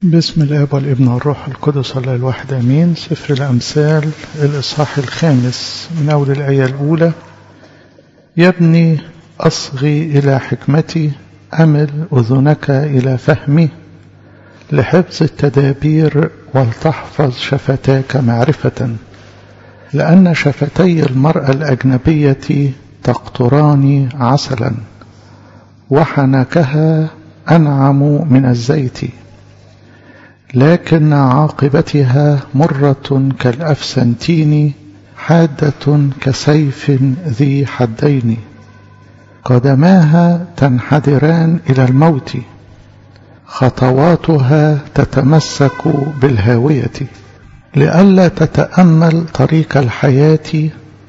بسم الاب والابن والروح القدس الله الواحد امين سفر الامثال الاصحاح الخامس من اول الايه الاولى يا ابني اصغي الى حكمتي امل اذنك الى فهمي لحفظ التدابير ولتحفظ شفتاك معرفه لان شفتي المراه الاجنبيه تقطران عسلا وحنكها انعم من الزيت لكن عاقبتها مرة كالأفسنتين حادة كسيف ذي حدين قدماها تنحدران إلى الموت خطواتها تتمسك بالهاوية لئلا تتأمل طريق الحياة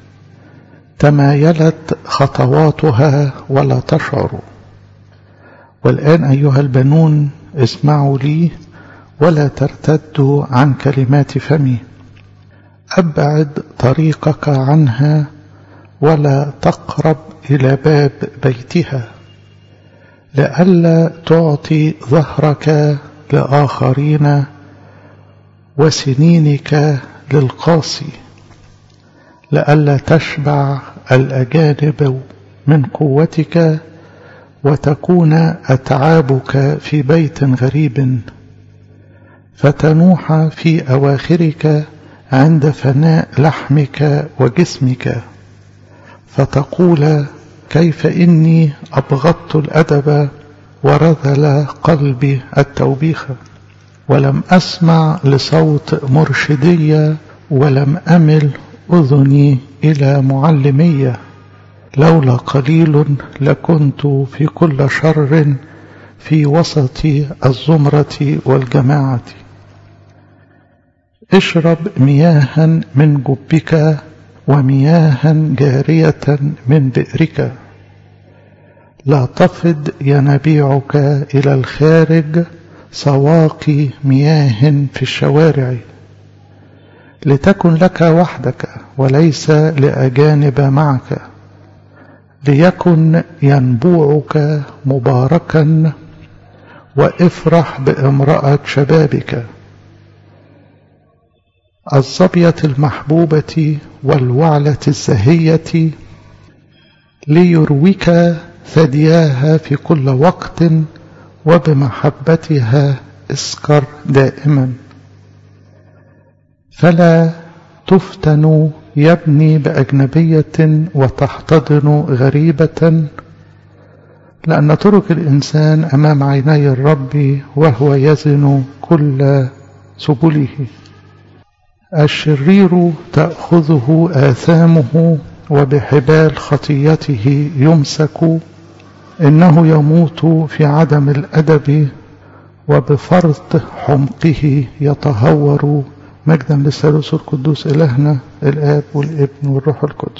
تمايلت خطواتها ولا تشعر والآن أيها البنون اسمعوا لي ولا ترتدوا عن كلمات فمي أبعد طريقك عنها ولا تقرب إلى باب بيتها لئلا تعطي ظهرك لآخرين وسنينك للقاصي لئلا تشبع الأجانب من قوتك وتكون أتعابك في بيت غريب فتنوح في أواخرك عند فناء لحمك وجسمك فتقول كيف إني أبغضت الأدب ورذل قلبي التوبيخ ولم أسمع لصوت مرشدية ولم أمل أذني إلى معلمية لولا قليل لكنت في كل شر في وسط الزمرة والجماعة اشرب مياها من جبك ومياها جارية من بئرك لا تفض ينابيعك إلى الخارج سواقي مياه في الشوارع لتكن لك وحدك وليس لأجانب معك ليكن ينبوعك مباركا وافرح بامرأة شبابك الظبية المحبوبة والوعلة الزهية ليرويك ثدياها في كل وقت وبمحبتها اسكر دائما فلا تفتن يبني بأجنبية وتحتضن غريبة لأن طرق الإنسان أمام عيني الرب وهو يزن كل سبله الشرير تأخذه آثامه وبحبال خطيته يمسك إنه يموت في عدم الأدب وبفرط حمقه يتهور مجدا للثالوث القدوس إلهنا الآب والابن والروح القدس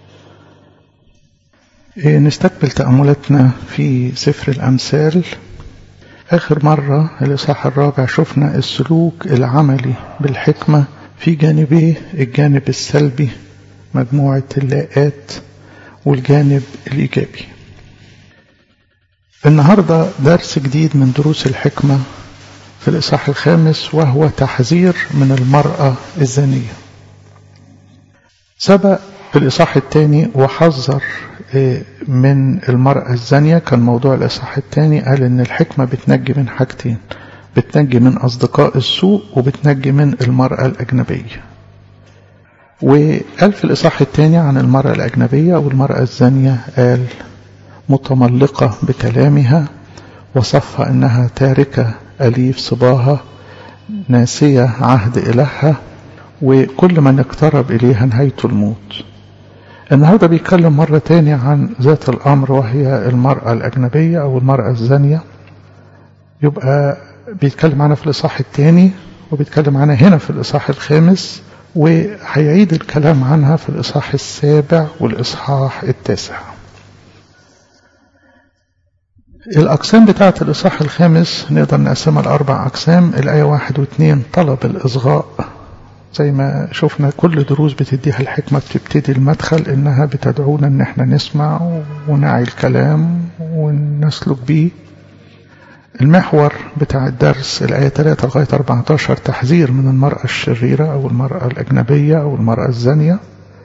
نستقبل تأملاتنا في سفر الأمثال آخر مرة الإصحاح الرابع شفنا السلوك العملي بالحكمة في جانبيه الجانب السلبي مجموعة اللاءات والجانب الإيجابي النهاردة درس جديد من دروس الحكمة في الإصحاح الخامس وهو تحذير من المرأة الزانية سبق في الإصحاح الثاني وحذر من المرأة الزانية كان موضوع الإصحاح الثاني قال إن الحكمة بتنجي من حاجتين بتنجي من أصدقاء السوء وبتنجي من المرأة الأجنبية وقال في الإصحاح الثاني عن المرأة الأجنبية أو المرأة الزانية قال متملقة بكلامها وصفها أنها تاركة أليف صباها ناسية عهد إلهها وكل من اقترب إليها نهايته الموت النهاردة بيتكلم مرة تاني عن ذات الأمر وهي المرأة الأجنبية أو المرأة الزانية يبقى بيتكلم عنها في الإصحاح الثاني وبيتكلم عنها هنا في الإصحاح الخامس وهيعيد الكلام عنها في الإصحاح السابع والإصحاح التاسع الأقسام بتاعة الإصحاح الخامس نقدر نقسمها لأربع أقسام الآية واحد واثنين طلب الإصغاء زي ما شفنا كل دروس بتديها الحكمة بتبتدي المدخل إنها بتدعونا إن احنا نسمع ونعي الكلام ونسلك بيه المحور بتاع الدرس الآية 3 لغاية 14 تحذير من المرأة الشريرة أو المرأة الأجنبية أو المرأة الزانية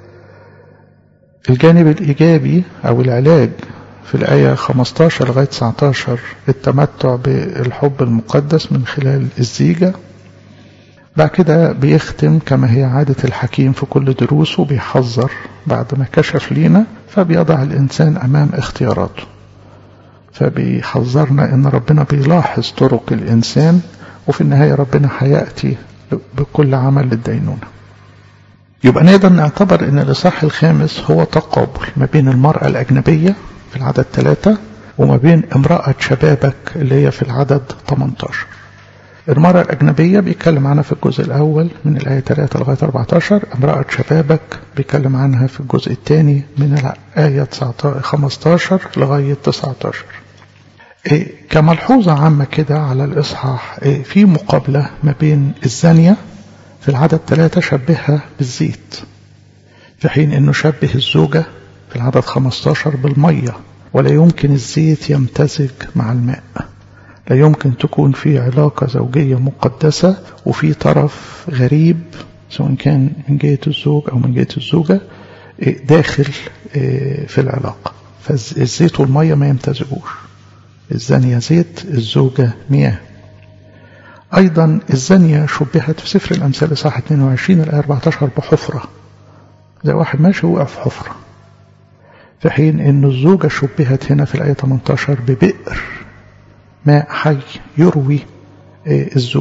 الجانب الإيجابي أو العلاج في الآية 15 لغاية 19 التمتع بالحب المقدس من خلال الزيجة بعد كده بيختم كما هي عادة الحكيم في كل دروسه بيحذر بعد ما كشف لينا فبيضع الإنسان أمام اختياراته فبيحذرنا ان ربنا بيلاحظ طرق الانسان وفي النهايه ربنا هياتي بكل عمل للدينونه. يبقى نقدر نعتبر ان الاصحاح الخامس هو تقابل ما بين المراه الاجنبيه في العدد ثلاثه وما بين امراه شبابك اللي هي في العدد 18. المرأة الأجنبية بيتكلم عنها في الجزء الأول من الآية 3 لغاية 14 امرأة شبابك بيتكلم عنها في الجزء الثاني من الآية 15 لغاية 19 إيه كملحوظة عامة كده على الإصحاح إيه في مقابلة ما بين الزانية في العدد ثلاثة شبهها بالزيت في حين أنه شبه الزوجة في العدد 15 بالمية ولا يمكن الزيت يمتزج مع الماء لا يمكن تكون في علاقة زوجية مقدسة وفي طرف غريب سواء كان من جهة الزوج أو من جهة الزوجة داخل في العلاقة فالزيت والمية ما يمتزجوش الزانية زيت الزوجة مياه أيضا الزانية شبهت في سفر الأمثال صح 22 الآية 14 بحفرة زي واحد ماشي وقع في حفرة في حين أن الزوجة شبهت هنا في الآية 18 ببئر ماء حي يروي الزوج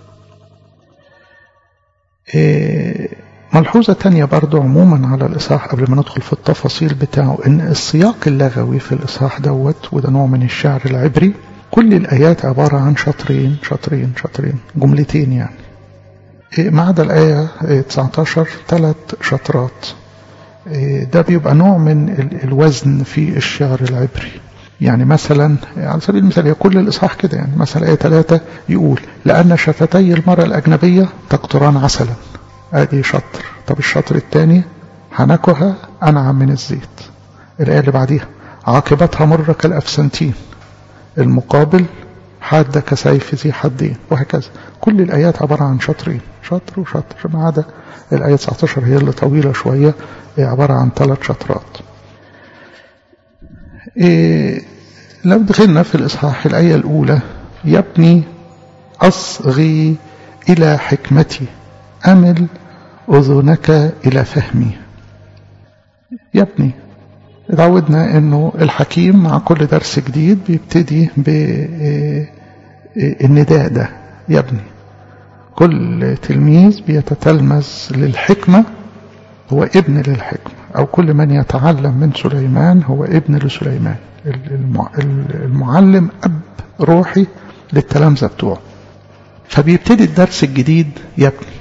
ملحوظة تانية برضو عموما على الإصحاح قبل ما ندخل في التفاصيل بتاعه إن السياق اللغوي في الإصحاح دوت وده نوع من الشعر العبري كل الآيات عبارة عن شطرين شطرين شطرين جملتين يعني ما عدا الآية 19 ثلاث شطرات ده بيبقى نوع من الوزن في الشعر العبري يعني مثلا على سبيل المثال كل الإصحاح كده يعني مثلا آية 3 يقول لأن شفتي المرأة الأجنبية تقطران عسلا ادي شطر طب الشطر الثاني حنكها انعم من الزيت الايه اللي بعديها عاقبتها مره كالافسنتين المقابل حاده كسيف ذي حدين وهكذا كل الايات عباره عن شطرين شطر وشطر ما عدا الايه 19 هي اللي طويله شويه عباره عن ثلاث شطرات إيه لو دخلنا في الاصحاح الايه الاولى يبني اصغي الى حكمتي أمل أذنك إلى فهمي يا ابني اتعودنا انه الحكيم مع كل درس جديد بيبتدي بالنداء ده يا ابني كل تلميذ بيتتلمذ للحكمة هو ابن للحكمة أو كل من يتعلم من سليمان هو ابن لسليمان المعلم أب روحي للتلامذة بتوعه فبيبتدي الدرس الجديد يا ابني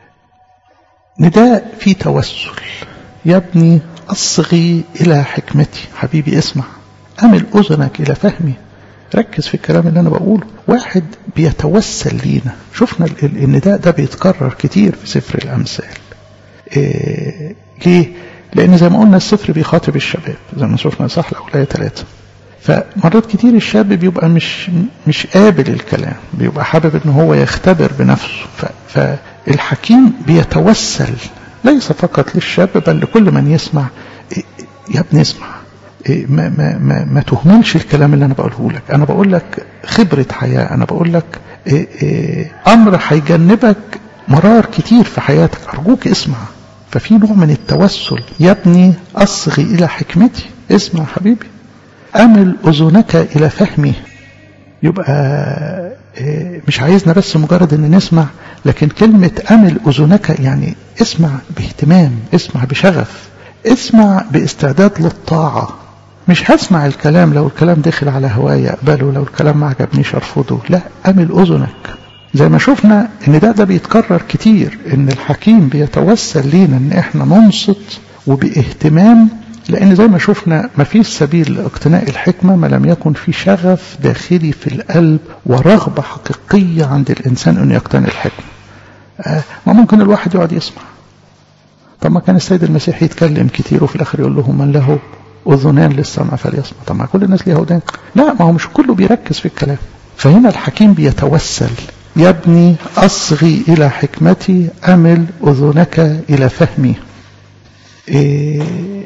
نداء في توسل يا ابني أصغي إلى حكمتي حبيبي اسمع أمل أذنك إلى فهمي ركز في الكلام اللي أنا بقوله واحد بيتوسل لينا شفنا النداء ده بيتكرر كتير في سفر الأمثال إيه ليه؟ لأن زي ما قلنا السفر بيخاطب الشباب زي ما شفنا صح الأولية ثلاثة فمرات كتير الشاب بيبقى مش مش قابل الكلام بيبقى حابب ان هو يختبر بنفسه فالحكيم بيتوسل ليس فقط للشاب بل لكل من يسمع يا ابني اسمع ما, ما, ما, ما تهملش الكلام اللي انا بقوله لك انا بقول لك خبرة حياة انا بقول لك امر هيجنبك مرار كتير في حياتك ارجوك اسمع ففي نوع من التوسل يا ابني اصغي الى حكمتي اسمع حبيبي أمل أذنك إلى فهمي يبقى مش عايزنا بس مجرد ان نسمع لكن كلمة أمل أذنك يعني اسمع باهتمام اسمع بشغف اسمع باستعداد للطاعة مش هسمع الكلام لو الكلام دخل على هواية أقبله لو الكلام ما عجبنيش أرفضه لا أمل أذنك زي ما شفنا ان ده ده بيتكرر كتير ان الحكيم بيتوسل لينا ان احنا ننصت وباهتمام لأن زي ما شفنا ما فيش سبيل لاقتناء الحكمة ما لم يكن في شغف داخلي في القلب ورغبة حقيقية عند الإنسان أن يقتني الحكمة آه ما ممكن الواحد يقعد يسمع طب ما كان السيد المسيح يتكلم كتير وفي الآخر يقول لهم من له أذنان للسمع فليسمع طب ما كل الناس ليها ودان لا ما هو مش كله بيركز في الكلام فهنا الحكيم بيتوسل يا ابني أصغي إلى حكمتي أمل أذنك إلى فهمي إيه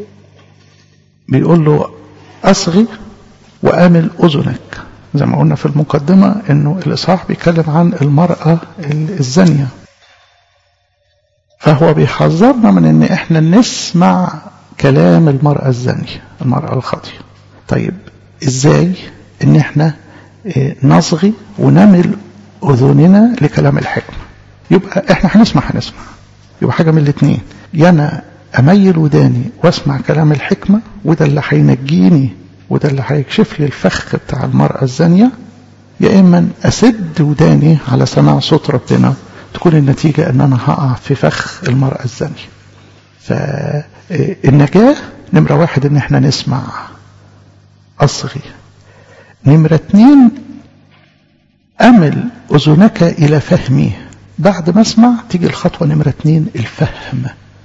بيقول له أصغي وأمل أذنك زي ما قلنا في المقدمة أنه الإصحاح بيتكلم عن المرأة الزانية فهو بيحذرنا من أن إحنا نسمع كلام المرأة الزانية المرأة الخاطية طيب إزاي أن إحنا نصغي ونمل أذننا لكلام الحكمة يبقى إحنا هنسمع هنسمع يبقى حاجة من الاثنين يا أنا أميل وداني واسمع كلام الحكمة وده اللي هينجيني وده اللي هيكشف لي الفخ بتاع المرأة الزانية يا إما أسد وداني على سماع صوت ربنا تكون النتيجة أن أنا هقع في فخ المرأة الزانية فالنجاة نمرة واحد إن إحنا نسمع أصغي نمرة اتنين أمل أذنك إلى فهمي بعد ما أسمع تيجي الخطوة نمرة اتنين الفهم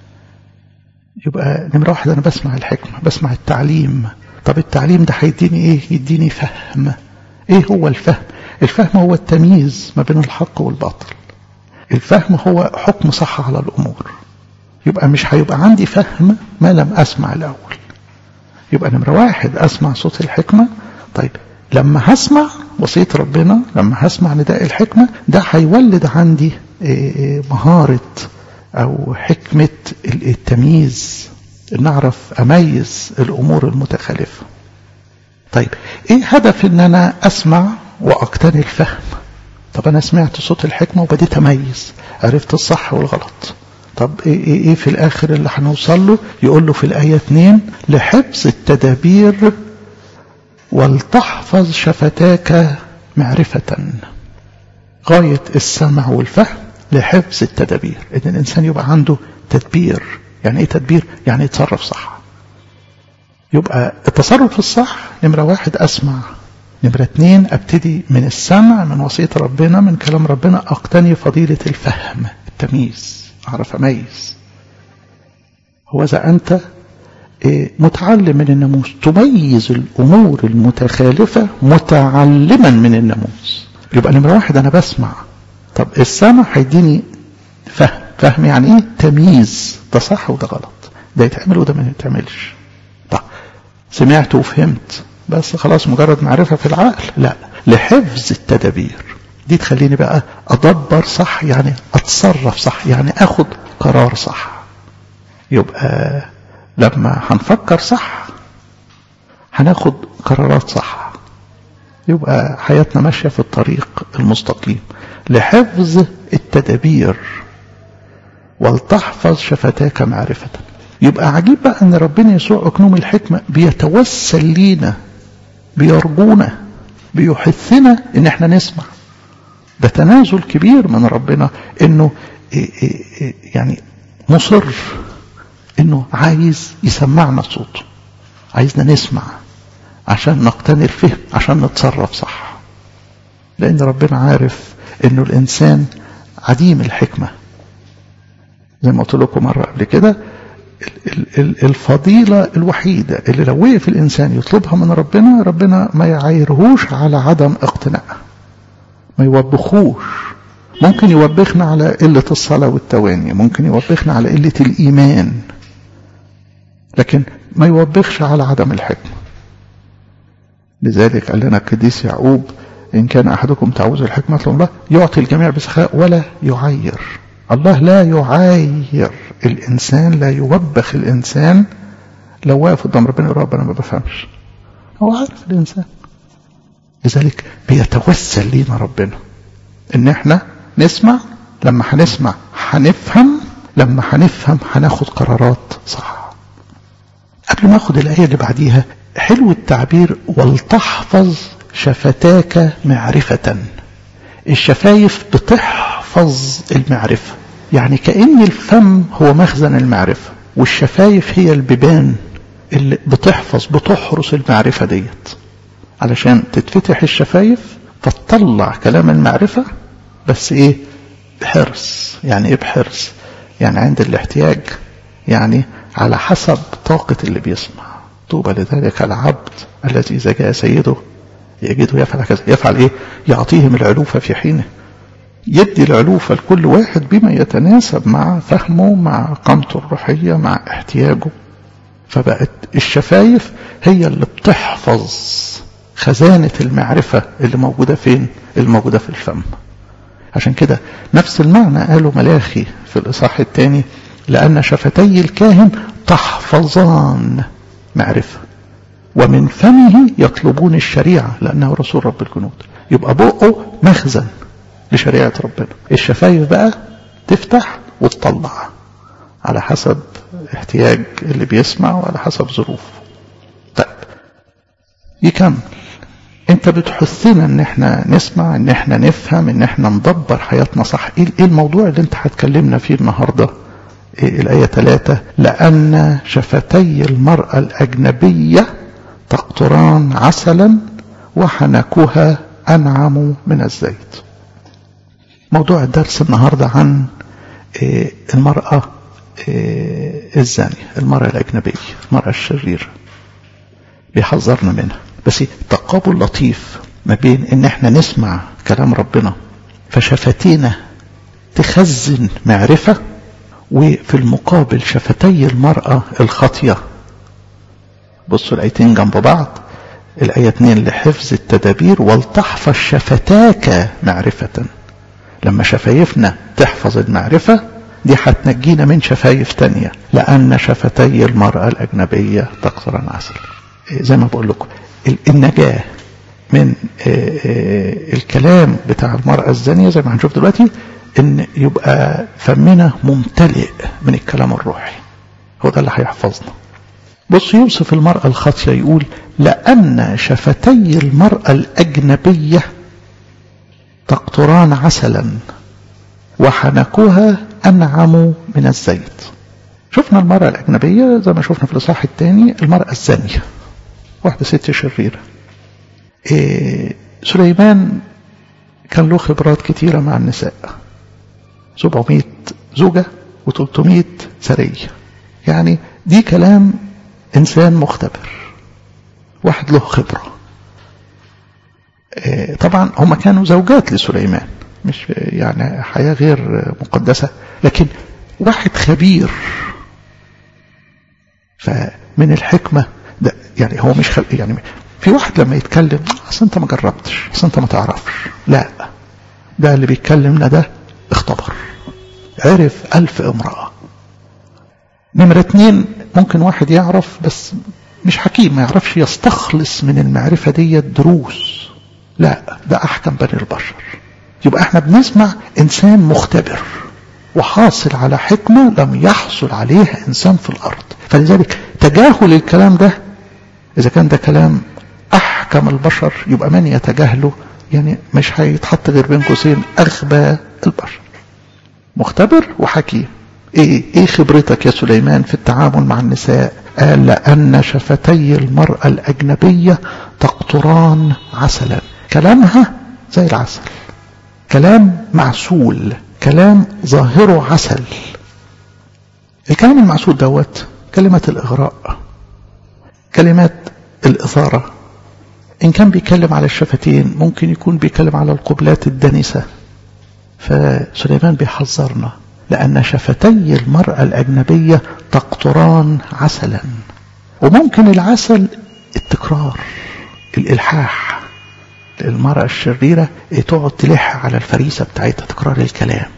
يبقى نمرة واحد أنا بسمع الحكمة بسمع التعليم طب التعليم ده هيديني إيه يديني فهم إيه هو الفهم الفهم هو التمييز ما بين الحق والباطل الفهم هو حكم صح على الأمور يبقى مش هيبقى عندي فهم ما لم أسمع الأول يبقى نمرة واحد أسمع صوت الحكمة طيب لما هسمع وصية ربنا لما هسمع نداء الحكمة ده هيولد عندي مهارة أو حكمة التمييز إن أعرف أميز الأمور المتخالفة طيب إيه هدف إن أنا أسمع وأقتني الفهم طب أنا سمعت صوت الحكمة وبديت أميز عرفت الصح والغلط طب إيه, إيه, إيه في الآخر اللي هنوصل له يقول له في الآية 2 لحفظ التدابير ولتحفظ شفتاك معرفة غاية السمع والفهم لحفظ التدابير إن الإنسان يبقى عنده تدبير يعني إيه تدبير؟ يعني يتصرف صح يبقى التصرف الصح نمرة واحد أسمع نمرة اتنين أبتدي من السمع من وصية ربنا من كلام ربنا أقتني فضيلة الفهم التمييز أعرف أميز هو إذا أنت متعلم من الناموس تميز الأمور المتخالفة متعلما من الناموس يبقى نمرة واحد أنا بسمع طب السمع هيديني فهم فهم يعني ايه تمييز ده صح وده غلط ده يتعمل وده ما يتعملش طب سمعت وفهمت بس خلاص مجرد معرفة في العقل لا لحفظ التدابير دي تخليني بقى أدبر صح يعني أتصرف صح يعني أخد قرار صح يبقى لما هنفكر صح هناخد قرارات صح يبقى حياتنا ماشية في الطريق المستقيم لحفظ التدابير ولتحفظ شفتاك معرفة يبقى عجيب بقى ان ربنا يسوع اكنوم الحكمة بيتوسل لينا بيرجونا بيحثنا ان احنا نسمع ده تنازل كبير من ربنا انه يعني مصر انه عايز يسمعنا صوته عايزنا نسمع عشان نقتني الفهم عشان نتصرف صح لان ربنا عارف انه الانسان عديم الحكمة زي ما قلت لكم مرة قبل كده الفضيلة الوحيدة اللي لو وقف الإنسان يطلبها من ربنا ربنا ما يعايرهوش على عدم اقتناء ما يوبخوش ممكن يوبخنا على قلة الصلاة والتواني ممكن يوبخنا على قلة الإيمان لكن ما يوبخش على عدم الحكمة لذلك قال لنا القديس يعقوب إن كان أحدكم تعوز الحكمة الله يعطي الجميع بسخاء ولا يعير الله لا يعاير الإنسان لا يوبخ الإنسان لو واقف قدام ربنا يقول ربنا ما بفهمش هو عارف الإنسان لذلك بيتوسل لينا ربنا إن إحنا نسمع لما هنسمع هنفهم لما هنفهم هناخد قرارات صح قبل ما اخد الآية اللي بعديها حلو التعبير ولتحفظ شفتاك معرفة الشفايف بتحفظ المعرفة يعني كأن الفم هو مخزن المعرفة والشفايف هي البيبان اللي بتحفظ بتحرس المعرفة ديت علشان تتفتح الشفايف فتطلع كلام المعرفة بس ايه بحرص يعني ايه بحرص يعني عند الاحتياج يعني على حسب طاقة اللي بيسمع طوبى لذلك العبد الذي إذا جاء سيده يجده يفعل كذا يفعل ايه يعطيهم العلوفة في حينه يدي العلوفة لكل واحد بما يتناسب مع فهمه مع قامته الروحية مع احتياجه فبقت الشفايف هي اللي بتحفظ خزانة المعرفة اللي موجودة فين اللي موجودة في الفم عشان كده نفس المعنى قاله ملاخي في الإصحاح الثاني لأن شفتي الكاهن تحفظان معرفة ومن فمه يطلبون الشريعة لأنه رسول رب الجنود يبقى بقه مخزن لشريعة ربنا الشفايف بقى تفتح وتطلع على حسب احتياج اللي بيسمع وعلى حسب ظروفه طيب يكمل انت بتحثنا ان احنا نسمع ان احنا نفهم ان احنا ندبر حياتنا صح ايه الموضوع اللي انت هتكلمنا فيه النهارده إيه الآية ثلاثة لأن شفتي المرأة الأجنبية تقطران عسلا وحنكها أنعم من الزيت موضوع الدرس النهاردة عن إيه المرأة إيه الزانية المرأة الأجنبية المرأة الشريرة بيحذرنا منها بس تقابل لطيف ما بين ان احنا نسمع كلام ربنا فشفتينا تخزن معرفة وفي المقابل شفتي المرأة الخاطية بصوا الآيتين جنب بعض الآية 2 لحفظ التدابير ولتحفظ شفتاك معرفة لما شفايفنا تحفظ المعرفة دي هتنجينا من شفايف تانية لأن شفتي المرأة الأجنبية تقصر عسل زي ما بقول لكم النجاة من الكلام بتاع المرأة الزانية زي ما هنشوف دلوقتي ان يبقى فمنا ممتلئ من الكلام الروحي هو ده اللي هيحفظنا بص يوصف المرأة الخاطية يقول لأن شفتي المرأة الأجنبية تقطران عسلا وحنكها أنعم من الزيت شفنا المرأة الأجنبية زي ما شفنا في الإصحاح الثاني المرأة الزانية واحدة ست شريرة إيه سليمان كان له خبرات كتيرة مع النساء 700 زوجة و300 سرية يعني دي كلام إنسان مختبر واحد له خبرة إيه طبعا هم كانوا زوجات لسليمان مش يعني حياة غير مقدسة لكن واحد خبير فمن الحكمة ده يعني هو مش خل... يعني في واحد لما يتكلم اصل انت ما جربتش اصل انت ما تعرفش لا ده اللي بيتكلمنا ده اختبر عرف ألف امرأة نمرة اتنين ممكن واحد يعرف بس مش حكيم ما يعرفش يستخلص من المعرفة دي دروس لا ده أحكم بني البشر يبقى احنا بنسمع إنسان مختبر وحاصل على حكمة لم يحصل عليها إنسان في الأرض فلذلك تجاهل الكلام ده إذا كان ده كلام أحكم البشر يبقى من يتجاهله يعني مش هيتحط غير بين قوسين أغبى البشر مختبر وحكيم إيه, إيه خبرتك يا سليمان في التعامل مع النساء قال لأن شفتي المرأة الأجنبية تقطران عسلا كلامها زي العسل كلام معسول كلام ظاهره عسل الكلام المعسول دوت كلمة الإغراء كلمات الإثارة إن كان بيتكلم على الشفتين ممكن يكون بيتكلم على القبلات الدنسة فسليمان بيحذرنا لأن شفتي المرأة الأجنبية تقطران عسلا وممكن العسل التكرار الإلحاح المرأة الشريرة تقعد تلح على الفريسة بتاعتها تكرار الكلام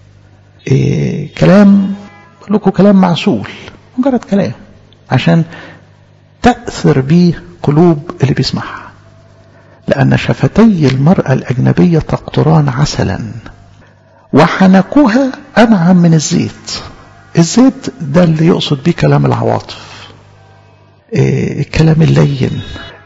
إيه كلام لكم كلام معسول مجرد كلام عشان تأثر به قلوب اللي بيسمعها لأن شفتي المرأة الأجنبية تقطران عسلا وحنكها أنعم من الزيت الزيت ده اللي يقصد بيه كلام العواطف إيه الكلام اللين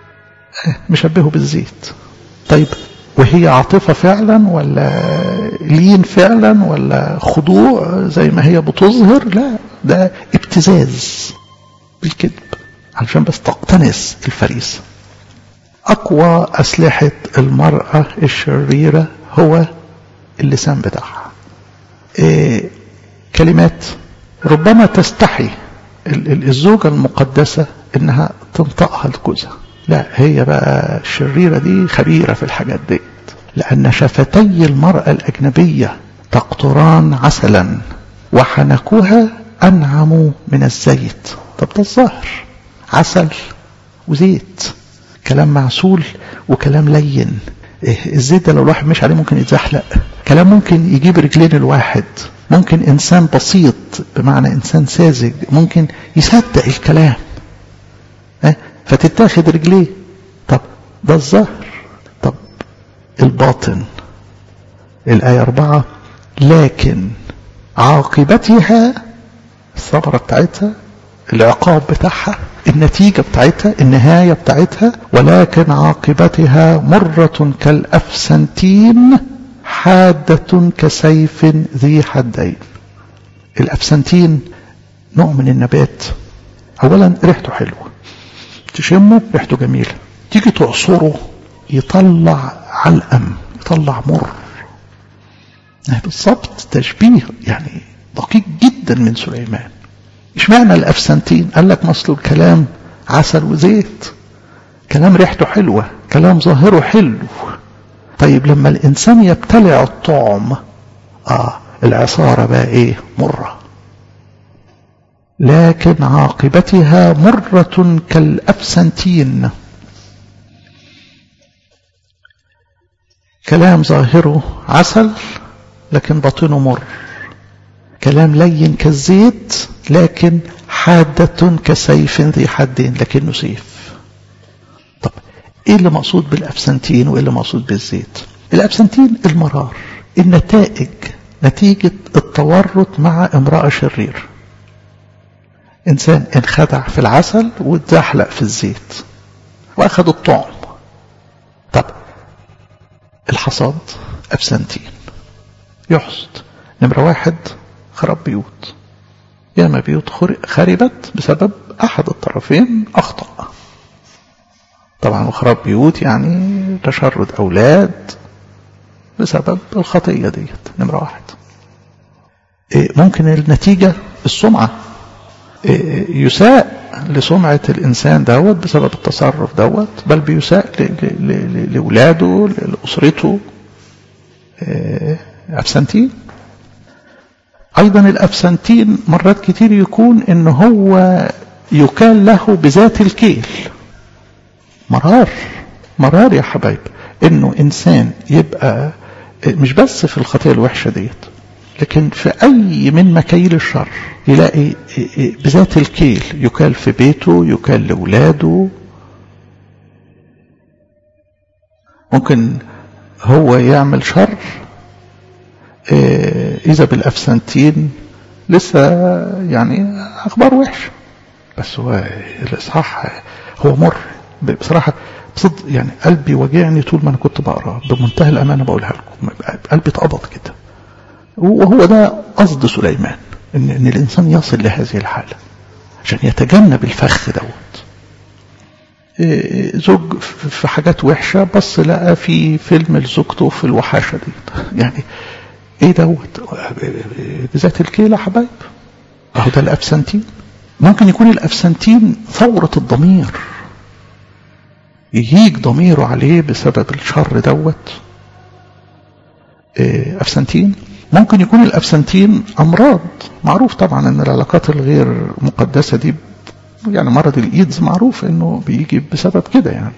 مشبهه بالزيت طيب وهي عاطفة فعلا ولا لين فعلا ولا خضوع زي ما هي بتظهر لا ده ابتزاز بالكذب علشان بس تقتنص الفريسة أقوى أسلحة المرأة الشريرة هو اللسان بتاعها إيه كلمات ربما تستحي الزوجة المقدسة إنها تنطقها لجوزها لا هي بقى الشريرة دي خبيرة في الحاجات دي لأن شفتي المرأة الأجنبية تقطران عسلا وحنكها أنعم من الزيت طب ده الظاهر عسل وزيت كلام معسول وكلام لين إيه الزيت ده لو الواحد مش عليه ممكن يتزحلق كلام ممكن يجيب رجلين الواحد ممكن إنسان بسيط بمعنى إنسان ساذج ممكن يصدق الكلام اه فتتاخد رجليه طب ده الظاهر طب الباطن الآية أربعة لكن عاقبتها الثمرة بتاعتها العقاب بتاعها النتيجة بتاعتها النهاية بتاعتها ولكن عاقبتها مرة كالأفسنتين حادة كسيف ذي حدين الأفسنتين نوع من النبات أولا ريحته حلوة تشمه ريحته جميلة تيجي تعصره يطلع علقم يطلع مر بالظبط تشبيه يعني دقيق جدا من سليمان اشمعنى الافسنتين قال لك مصل الكلام عسل وزيت كلام ريحته حلوة كلام ظاهره حلو طيب لما الانسان يبتلع الطعم اه العصارة بقى ايه مرة لكن عاقبتها مرة كالأفسنتين كلام ظاهره عسل لكن باطنه مر كلام لين كالزيت لكن حادة كسيف ذي حدين لكنه سيف طب ايه اللي مقصود بالأفسنتين وايه اللي مقصود بالزيت الأفسنتين المرار النتائج نتيجة التورط مع امرأة شرير إنسان انخدع في العسل واتزحلق في الزيت وأخذ الطعم طب الحصاد أفسنتين يحصد نمرة واحد خراب بيوت ياما بيوت خربت بسبب أحد الطرفين أخطأ طبعا وخراب بيوت يعني تشرد أولاد بسبب الخطية ديت نمرة واحد ممكن النتيجة السمعة يساء لسمعة الإنسان دوت بسبب التصرف دوت بل بيساء لأولاده لأسرته أبسنتين أيضا الأبسنتين مرات كتير يكون إن هو يكال له بذات الكيل مرار مرار يا حبايب إنه إنسان يبقى مش بس في الخطية الوحشة ديت لكن في أي من مكاييل الشر يلاقي بذات الكيل يكال في بيته يكال لأولاده ممكن هو يعمل شر إذا بالأفسنتين لسه يعني أخبار وحشة بس هو الإصحاح هو مر بصراحة بصدق يعني قلبي وجعني طول ما أنا كنت بقرا بمنتهى الأمانة بقولها لكم قلبي اتقبض كده وهو ده قصد سليمان إن, إن الإنسان يصل لهذه الحالة عشان يتجنب الفخ دوت زوج في حاجات وحشة بس لقى في فيلم لزوجته في الوحاشة دي يعني ايه دوت بذات الكيلة حبايب اهو ده الافسنتين ممكن يكون الافسنتين ثورة الضمير يهيج ضميره عليه بسبب الشر دوت افسنتين ممكن يكون الافسنتين امراض معروف طبعا ان العلاقات الغير مقدسة دي يعني مرض الايدز معروف انه بيجي بسبب كده يعني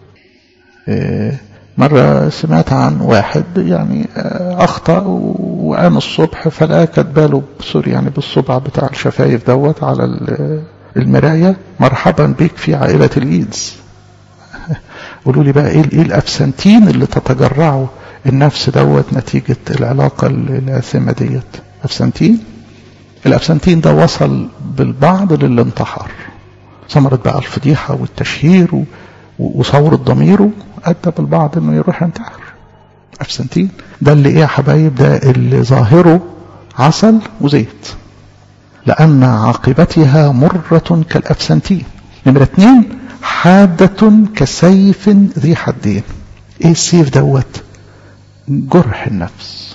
مرة سمعت عن واحد يعني أخطأ وقام الصبح فلقى كاتباله سوري يعني بالصبع بتاع الشفايف دوت على المراية مرحبا بك في عائلة الإيدز قولوا لي بقى إيه, إيه الأفسنتين اللي تتجرعوا النفس دوت نتيجة العلاقة الآثمة ديت أفسنتين الأفسنتين ده وصل بالبعض للانتحار ثمرت بقى الفضيحة والتشهير وثورة ضميره أدى بالبعض إنه يروح ينتحر أفسنتين ده اللي إيه يا حبايب ده اللي ظاهره عسل وزيت لأن عاقبتها مرة كالأفسنتين نمرة اتنين حادة كسيف ذي حدين إيه السيف دوت جرح النفس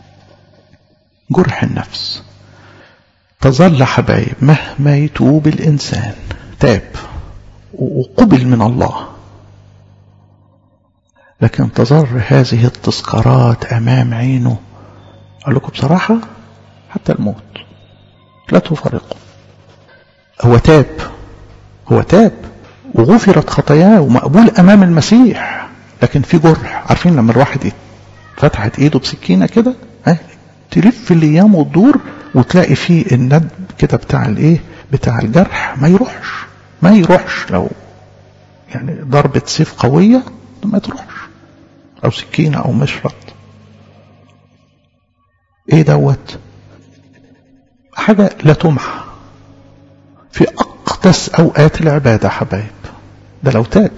جرح النفس تظل حبايب مهما يتوب الإنسان تاب وقبل من الله لكن تظل هذه التذكارات أمام عينه أقول لكم بصراحة حتى الموت لا تفارقه هو تاب هو تاب وغفرت خطاياه ومقبول أمام المسيح لكن في جرح عارفين لما الواحد فتحت ايده بسكينة كده اه تلف الايام وتدور وتلاقي فيه الندب كده بتاع الايه بتاع الجرح ما يروحش ما يروحش لو يعني ضربة سيف قوية ما تروحش او سكينة او مشرط ايه دوت حاجة لا تمحى في اقدس اوقات العبادة حبايب ده لو تاب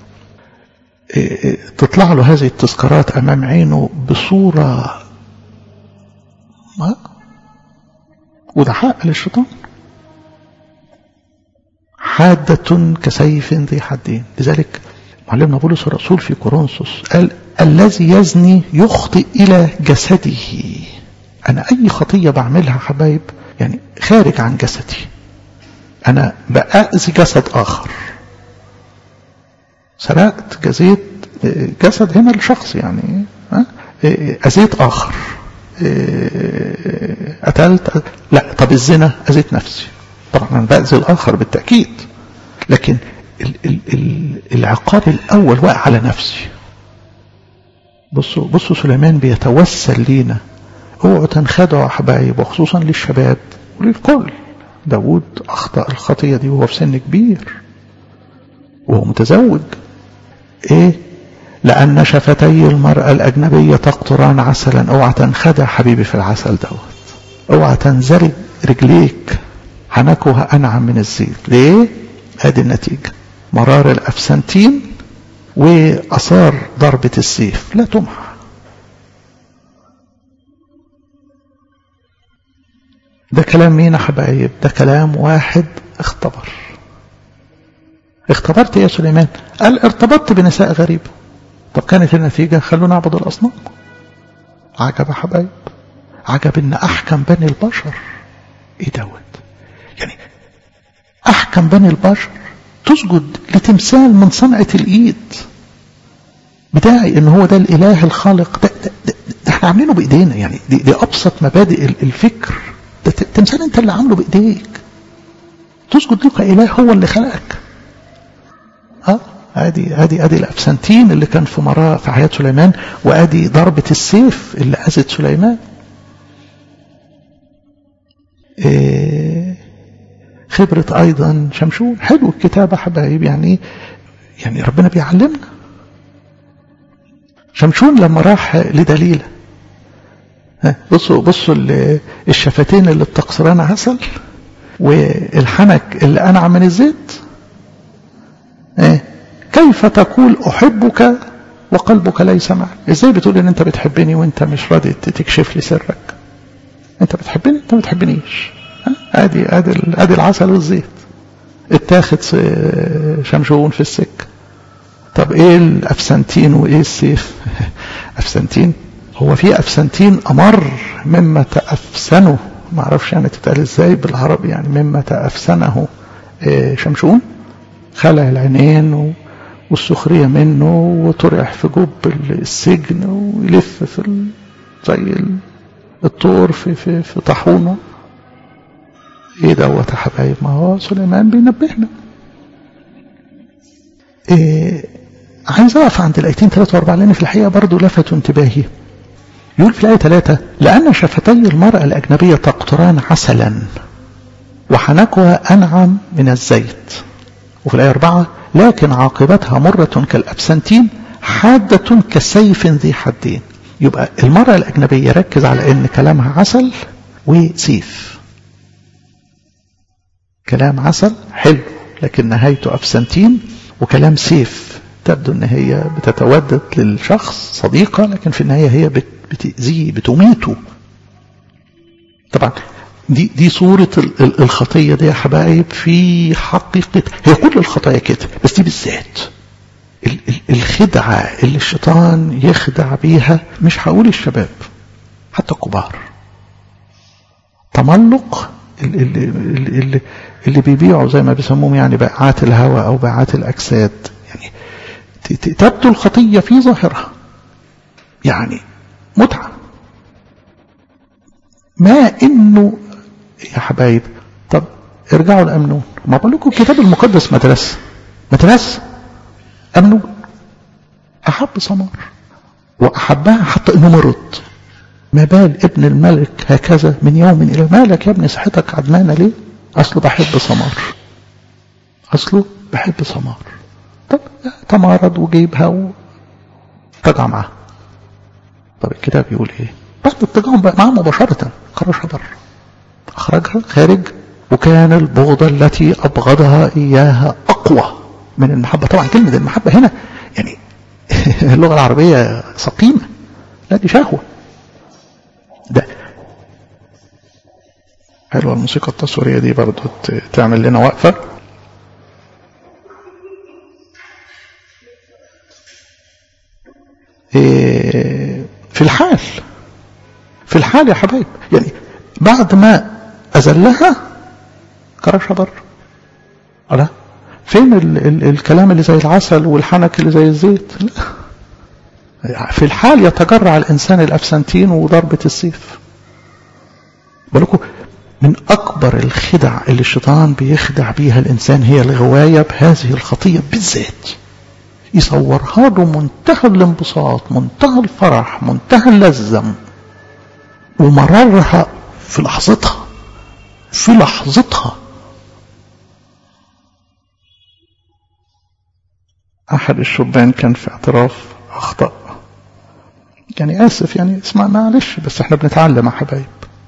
تطلع له هذه التذكارات امام عينه بصورة ما وده حق للشيطان حادة كسيف ذي حدين لذلك معلمنا بولس الرسول في كورنثوس قال الذي يزني يخطئ إلى جسده أنا أي خطية بعملها حبايب يعني خارج عن جسدي أنا بأذي جسد آخر سرقت جزيت جسد هنا لشخص يعني أذيت آخر قتلت لا طب الزنا أذيت نفسي طبعا أنا بأذي الآخر بالتأكيد لكن ال ال ال العقاب الأول واقع على نفسي بصوا بصوا سليمان بيتوسل لينا اوعوا تنخدعوا يا حبايب وخصوصا للشباب وللكل داود أخطأ الخطية دي وهو في سن كبير وهو متزوج ايه لأن شفتي المرأة الأجنبية تقطران عسلا اوعى تنخدع حبيبي في العسل دوت اوعى تنزلج رجليك حنكها أنعم من الزيت ليه ادي النتيجة مرار الأفسنتين وأثار ضربة السيف لا تمحى ده كلام مين يا حبايب ده كلام واحد اختبر اختبرت يا سليمان قال ارتبطت بنساء غريبة طب كانت النتيجة خلونا نعبد الأصنام عجب يا حبايب عجب ان احكم بني البشر ايه دوت يعني احكم بني البشر تسجد لتمثال من صنعة الايد بداعي ان هو ده الاله الخالق ده, ده, ده, ده احنا عاملينه بايدينا يعني دي, دي ابسط مبادئ الفكر ده تمثال انت اللي عامله بايديك تسجد له كاله هو اللي خلقك اه ادي ادي ادي الافسنتين اللي كان في مراه في حياه سليمان وادي ضربه السيف اللي اذت سليمان إيه خبرة أيضا شمشون حلو الكتابة حبايب يعني يعني ربنا بيعلمنا شمشون لما راح لدليلة بصوا بصوا الشفتين اللي بتقصران عسل والحنك اللي أنعم من الزيت إيه؟ كيف تقول أحبك وقلبك ليس معي ازاي بتقول ان انت بتحبني وانت مش راضي تكشف لي سرك انت بتحبني انت ما بتحبنيش ادي ادي ادي العسل والزيت اتاخد شمشون في السكه طب ايه الافسنتين وايه السيف افسنتين هو في افسنتين امر مما تافسنه ما اعرفش يعني تتقال ازاي بالعربي يعني مما تافسنه شمشون خلع العينين والسخريه منه وطرح في جب السجن ويلف في زي الطور في في في طاحونه ايه دوت يا حبايب ما هو سليمان بينبهنا إيه عايز اقف عند الايتين ثلاثة واربعة لان في الحقيقة برضو لفتوا انتباهي يقول في الآية ثلاثة لأن شفتي المرأة الأجنبية تقطران عسلا وحنكها أنعم من الزيت وفي الآية أربعة لكن عاقبتها مرة كالأبسنتين حادة كسيف ذي حدين يبقى المرأة الأجنبية ركز على أن كلامها عسل وسيف كلام عسل حلو لكن نهايته أبسنتين وكلام سيف تبدو ان هي بتتودد للشخص صديقة لكن في النهاية هي بتأذيه بتميته طبعا دي دي صورة الخطية دي يا حبايب في حقيقة هي كل الخطايا كده بس دي بالذات الخدعة اللي الشيطان يخدع بيها مش هقول الشباب حتى الكبار تملق اللي, اللي, اللي بيبيعوا زي ما بيسموهم يعني بيعات الهوى او بيعات الاجساد يعني تبدو الخطية في ظاهرها يعني متعة ما انه يا حبايب طب ارجعوا لأمنون ما بقول لكم الكتاب المقدس مدرسة مدرسة أمنون أحب سمار وأحبها حتى إنه مرض ما بال ابن الملك هكذا من يوم إلى مالك يا ابني صحتك عدمانة ليه أصله بحب سمار أصله بحب سمار طب تمارض وجيبها وطجع معاه طب الكتاب يقول ايه بعد التجاهم بقى معاه مباشرة خرجها بره أخرجها خارج وكان البغضة التي أبغضها إياها أقوى من المحبة طبعا كلمة المحبة هنا يعني اللغة العربية سقيمة لا دي شهوة ده حلوة الموسيقى التصويرية دي برضو تعمل لنا وقفة إيه في الحال في الحال يا حبايب يعني بعد ما أزلها خرجها بره ألا فين ال ال الكلام اللي زي العسل والحنك اللي زي الزيت لا في الحال يتجرع الإنسان الأفسنتين وضربة السيف بالكم من أكبر الخدع اللي الشيطان بيخدع بيها الإنسان هي الغواية بهذه الخطية بالذات يصورها له منتهى الانبساط منتهى الفرح منتهى اللذة ومررها في لحظتها في لحظتها أحد الشبان كان في اعتراف أخطأ يعني آسف يعني اسمع معلش بس احنا بنتعلم يا حبايب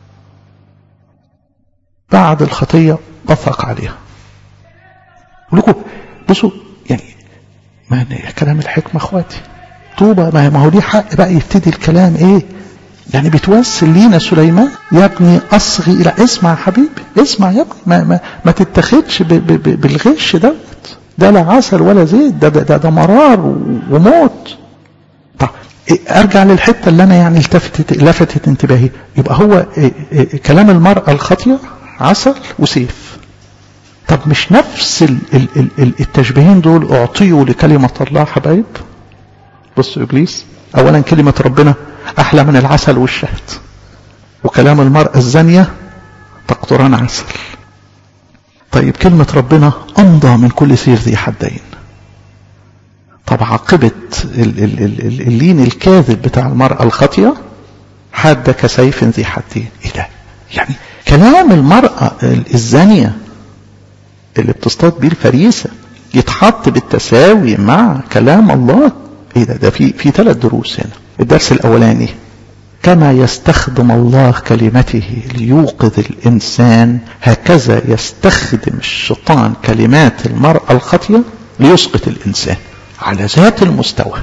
بعد الخطية بثق عليها لكم بصوا يعني ما كلام الحكمة اخواتي طوبى ما هو ليه حق بقى يبتدي الكلام ايه يعني بتوسل لينا سليمان يا ابني اصغي الى اسمع يا حبيبي اسمع يا ابني ما, ما, ما تتخذش بالغش دوت ده لا عسل ولا زيت ده ده, ده مرار وموت طب ارجع للحته اللي انا يعني التفتت لفتت انتباهي يبقى هو كلام المراه الخاطيه عسل وسيف طب مش نفس ال ال ال التشبيهين دول اعطيوا لكلمه الله حبايب بصوا ابليس اولا كلمه ربنا احلى من العسل والشهد وكلام المراه الزانيه تقطران عسل طيب كلمة ربنا أمضى من كل سيف ذي حدين طب عاقبة اللين الكاذب بتاع المرأة الخاطية حادة كسيف ذي حدين ايه ده يعني كلام المرأة الزانية اللي بتصطاد بيه الفريسة يتحط بالتساوي مع كلام الله ايه ده ده في في ثلاث دروس هنا الدرس الاولاني كما يستخدم الله كلمته ليوقظ الإنسان هكذا يستخدم الشيطان كلمات المرأة الخطية ليسقط الإنسان على ذات المستوى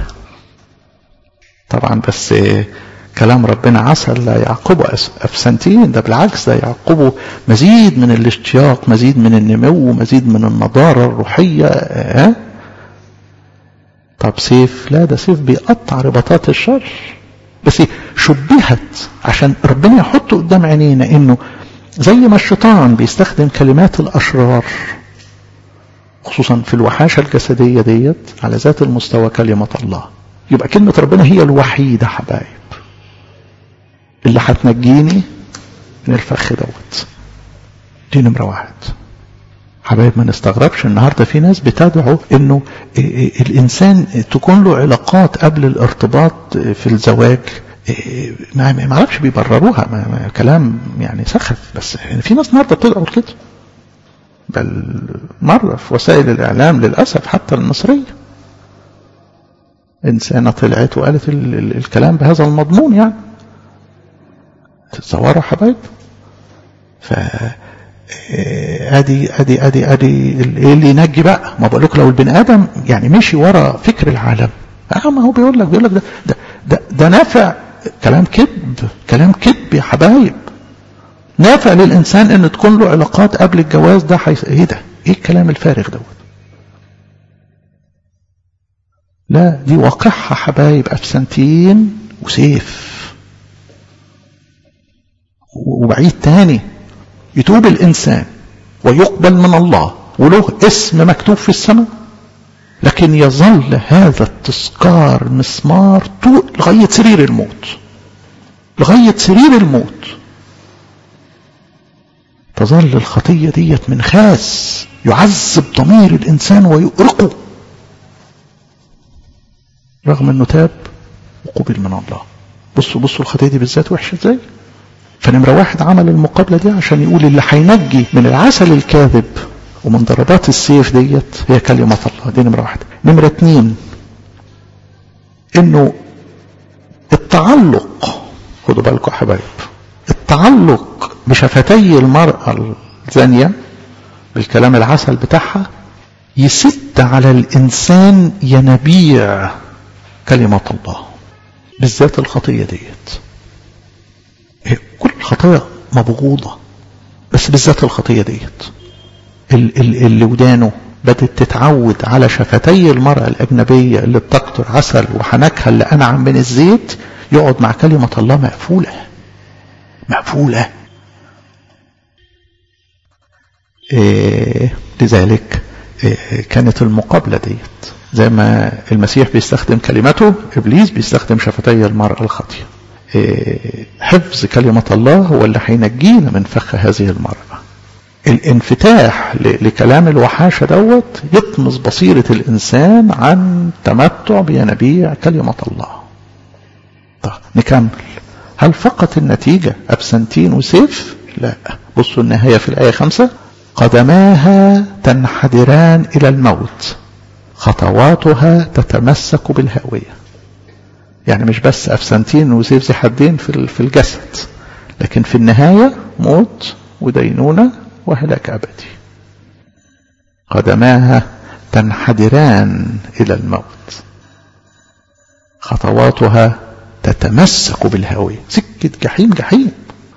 طبعا بس كلام ربنا عسل لا يعقبه أفسنتين ده بالعكس ده يعقبه مزيد من الاشتياق مزيد من النمو مزيد من النضارة الروحية اه؟ طب سيف لا ده سيف بيقطع رباطات الشر بس شبهت عشان ربنا يحط قدام عينينا انه زي ما الشيطان بيستخدم كلمات الاشرار خصوصا في الوحاشة الجسدية ديت على ذات المستوى كلمة الله يبقى كلمة ربنا هي الوحيدة حبايب اللي هتنجيني من الفخ دوت دي نمرة واحد حبايب ما نستغربش النهارده في ناس بتدعو انه الانسان تكون له علاقات قبل الارتباط في الزواج ما اعرفش بيبرروها ما ما كلام يعني سخف بس في ناس النهارده بتدعو كده بل مره في وسائل الاعلام للاسف حتى المصريه انسانه طلعت وقالت ال ال الكلام بهذا المضمون يعني تتصوروا حبايب ف ادي ادي ادي ادي ايه اللي ينجي بقى ما بقول لكم لو البني ادم يعني مشي ورا فكر العالم اه ما هو بيقول لك بيقول لك ده ده ده, ده نافع كلام كذب كلام كذب يا حبايب نافع للانسان ان تكون له علاقات قبل الجواز ده حيث ايه ده ايه الكلام الفارغ دوت لا دي واقعها حبايب افسنتين وسيف وبعيد تاني يتوب الإنسان ويقبل من الله وله اسم مكتوب في السماء لكن يظل هذا التذكار مسمار طول لغاية سرير الموت لغاية سرير الموت تظل الخطية ديت من خاس يعذب ضمير الإنسان ويؤرقه رغم أنه تاب وقبل من الله بصوا بصوا الخطية دي بالذات وحشة ازاي فنمرة واحد عمل المقابلة دي عشان يقول اللي هينجي من العسل الكاذب ومن ضربات السيف ديت هي كلمة الله دي نمرة واحد نمرة اتنين انه التعلق خدوا بالكم يا حبايب التعلق بشفتي المرأة الزانية بالكلام العسل بتاعها يسد على الإنسان ينابيع كلمة الله بالذات الخطية ديت كل الخطايا مبغوضة بس بالذات الخطية ديت اللي ودانه بدت تتعود على شفتي المرأة الأجنبية اللي بتقطر عسل وحنكها اللي أنعم من الزيت يقعد مع كلمة الله مقفولة مقفولة إيه لذلك إيه كانت المقابلة ديت زي ما المسيح بيستخدم كلمته إبليس بيستخدم شفتي المرأة الخاطية إيه حفظ كلمة الله هو اللي هينجينا من فخ هذه المرأة الانفتاح لكلام الوحاشة دوت يطمس بصيرة الإنسان عن تمتع بينابيع كلمة الله طيب نكمل هل فقط النتيجة أبسنتين وسيف لا بصوا النهاية في الآية خمسة قدماها تنحدران إلى الموت خطواتها تتمسك بالهاوية يعني مش بس أفسنتين وسيف زي حدين في الجسد لكن في النهاية موت ودينونة وهلاك أبدي قدماها تنحدران إلى الموت خطواتها تتمسك بالهاوية سكة جحيم جحيم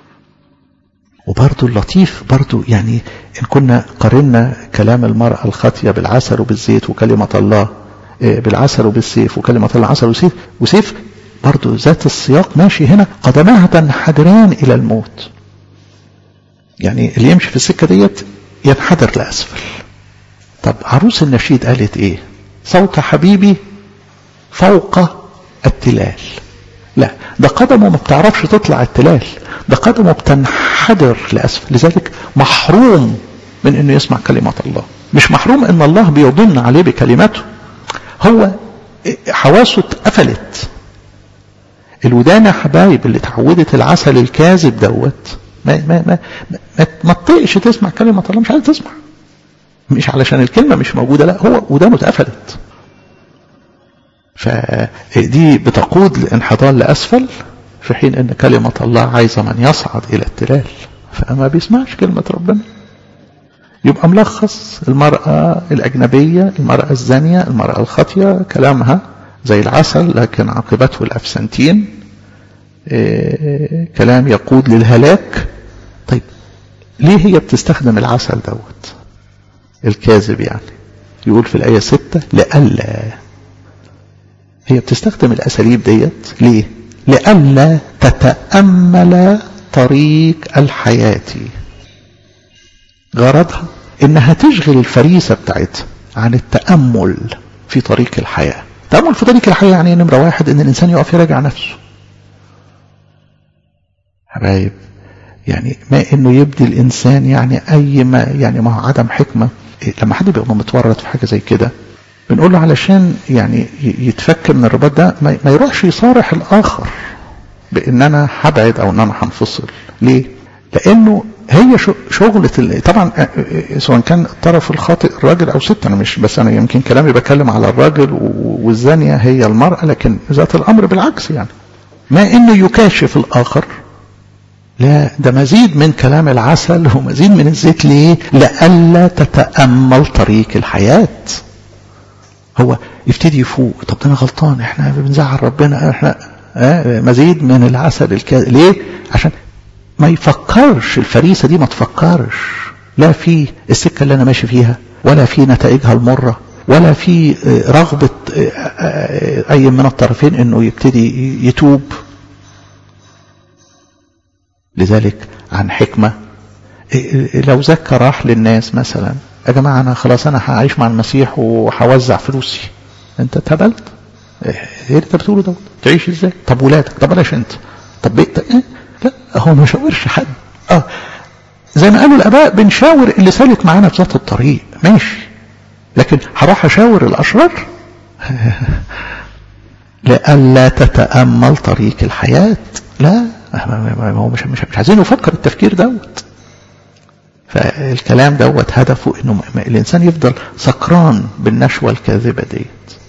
وبرضو اللطيف برضو يعني إن كنا قارنا كلام المرأة الخاطية بالعسل وبالزيت وكلمة الله بالعسل وبالسيف وكلمة الله عسل وسيف وسيف برضو ذات السياق ماشي هنا قدماها تنحدران إلى الموت يعني اللي يمشي في السكة ديت ينحدر لأسفل طب عروس النشيد قالت ايه صوت حبيبي فوق التلال لا ده قدمه ما بتعرفش تطلع التلال ده قدمه بتنحدر لأسفل لذلك محروم من انه يسمع كلمة الله مش محروم ان الله بيضن عليه بكلماته هو حواسه اتقفلت الودان يا حبايب اللي اتعودت العسل الكاذب دوت ما ما ما ما, ما تطيقش تسمع كلمة الله مش عايز تسمع مش علشان الكلمة مش موجودة لا هو ودانه اتقفلت فدي بتقود الانحدار لأسفل في حين ان كلمة الله عايزة من يصعد الى التلال فما بيسمعش كلمة ربنا يبقى ملخص المرأة الأجنبية المرأة الزانية المرأة الخاطية كلامها زي العسل لكن عاقبته الأفسنتين إيه كلام يقود للهلاك طيب ليه هي بتستخدم العسل دوت الكاذب يعني يقول في الآية ستة لألا هي بتستخدم الأساليب ديت ليه لألا تتأمل طريق الحياة غرضها انها تشغل الفريسة بتاعتها عن التأمل في طريق الحياة التأمل في طريق الحياة يعني نمرة واحد ان الانسان يقف يراجع نفسه حبايب يعني ما انه يبدي الانسان يعني اي ما يعني ما هو عدم حكمة لما حد بيبقى متورط في حاجة زي كده بنقول له علشان يعني يتفك من الرباط ده ما يروحش يصارح الاخر بان انا هبعد او ان انا هنفصل ليه لانه هي شغلة طبعا سواء كان الطرف الخاطئ الراجل او ست انا مش بس انا يمكن كلامي بكلم على الراجل والزانية هي المرأة لكن ذات الامر بالعكس يعني ما انه يكاشف الاخر لا ده مزيد من كلام العسل ومزيد من الزيت ليه لألا تتأمل طريق الحياة هو يبتدي يفوق طب ده انا غلطان احنا بنزعل ربنا احنا اه مزيد من العسل الكاذب ليه عشان ما يفكرش الفريسة دي ما تفكرش لا في السكة اللي أنا ماشي فيها ولا في نتائجها المرة ولا في رغبة أي من الطرفين أنه يبتدي يتوب لذلك عن حكمة لو زكى راح للناس مثلا يا جماعة أنا خلاص أنا هعيش مع المسيح وهوزع فلوسي أنت اتهبلت إيه اللي أنت بتقوله ده تعيش إزاي طب ولادك طب بلاش أنت طب بيتك إيه لا هو ما شاورش حد اه زي ما قالوا الآباء بنشاور اللي سالك معانا في ذات الطريق ماشي لكن هروح أشاور الأشرار لئلا تتأمل طريق الحياة لا هو مش مش مش عايزين نفكر التفكير دوت فالكلام دوت هدفه انه الانسان يفضل سكران بالنشوه الكاذبه ديت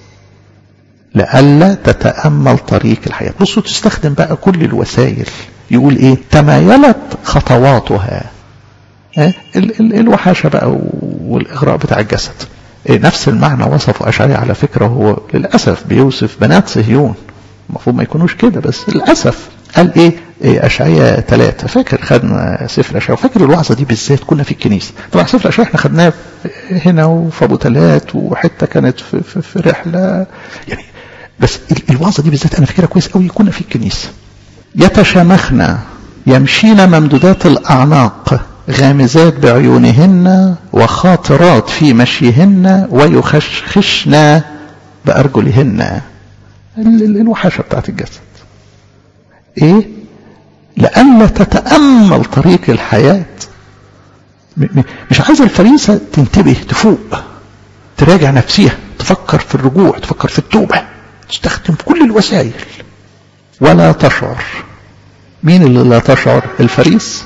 لئلا تتامل طريق الحياه بصوا تستخدم بقى كل الوسائل يقول ايه تمايلت خطواتها ال ال الوحاشه بقى والاغراء بتاع الجسد إيه نفس المعنى وصفه اشعري على فكره هو للاسف بيوصف بنات صهيون المفروض ما يكونوش كده بس للاسف قال ايه, إيه اشعياء ثلاثة فاكر خدنا سفر اشعياء وفاكر الوعظة دي بالذات كنا في الكنيسة طبعا سفر اشعياء احنا خدناه هنا وفي ابو تلات وحتة كانت في, في, في رحلة يعني بس الوعظة دي بالذات انا فاكرها كويس قوي كنا في الكنيسة يتشامخن يمشين ممدودات الاعناق غامزات بعيونهن وخاطرات في مشيهن ويخشخشن بأرجلهن الوحشة بتاعت الجسد ايه لألا تتأمل طريق الحياة مش عايز الفريسة تنتبه تفوق تراجع نفسها تفكر في الرجوع تفكر في التوبة تستخدم كل الوسائل ولا تشعر مين اللي لا تشعر الفريس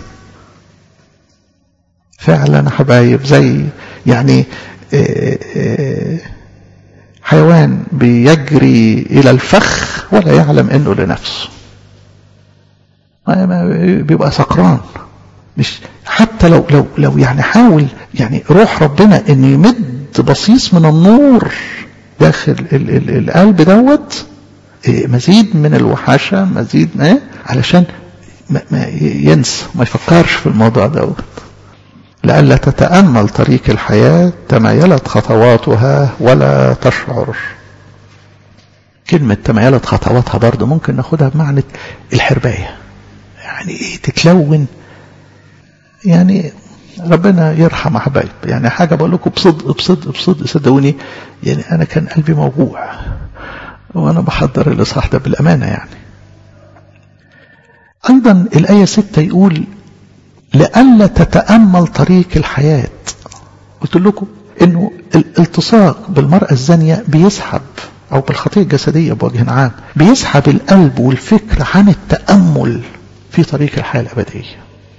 فعلا حبايب زي يعني إيه إيه حيوان بيجري إلى الفخ ولا يعلم أنه لنفسه بيبقى سكران مش حتى لو لو لو يعني حاول يعني روح ربنا ان يمد بصيص من النور داخل ال ال القلب دوت مزيد من الوحشه مزيد ما علشان ما ما ينسى ما يفكرش في الموضوع دوت لئلا تتامل طريق الحياه تمايلت خطواتها ولا تشعر كلمه تمايلت خطواتها برضه ممكن ناخدها بمعنى الحربايه يعني ايه تتلون يعني ربنا يرحم يا حبايب يعني حاجه بقول لكم بصدق بصدق بصدق صدقوني يعني انا كان قلبي موجوع وانا بحضر الاصحاح ده بالامانه يعني ايضا الايه 6 يقول لئلا تتامل طريق الحياه قلت لكم انه الالتصاق بالمراه الزانيه بيسحب او بالخطيه الجسديه بوجه عام بيسحب القلب والفكر عن التامل في طريق الحياة الأبدية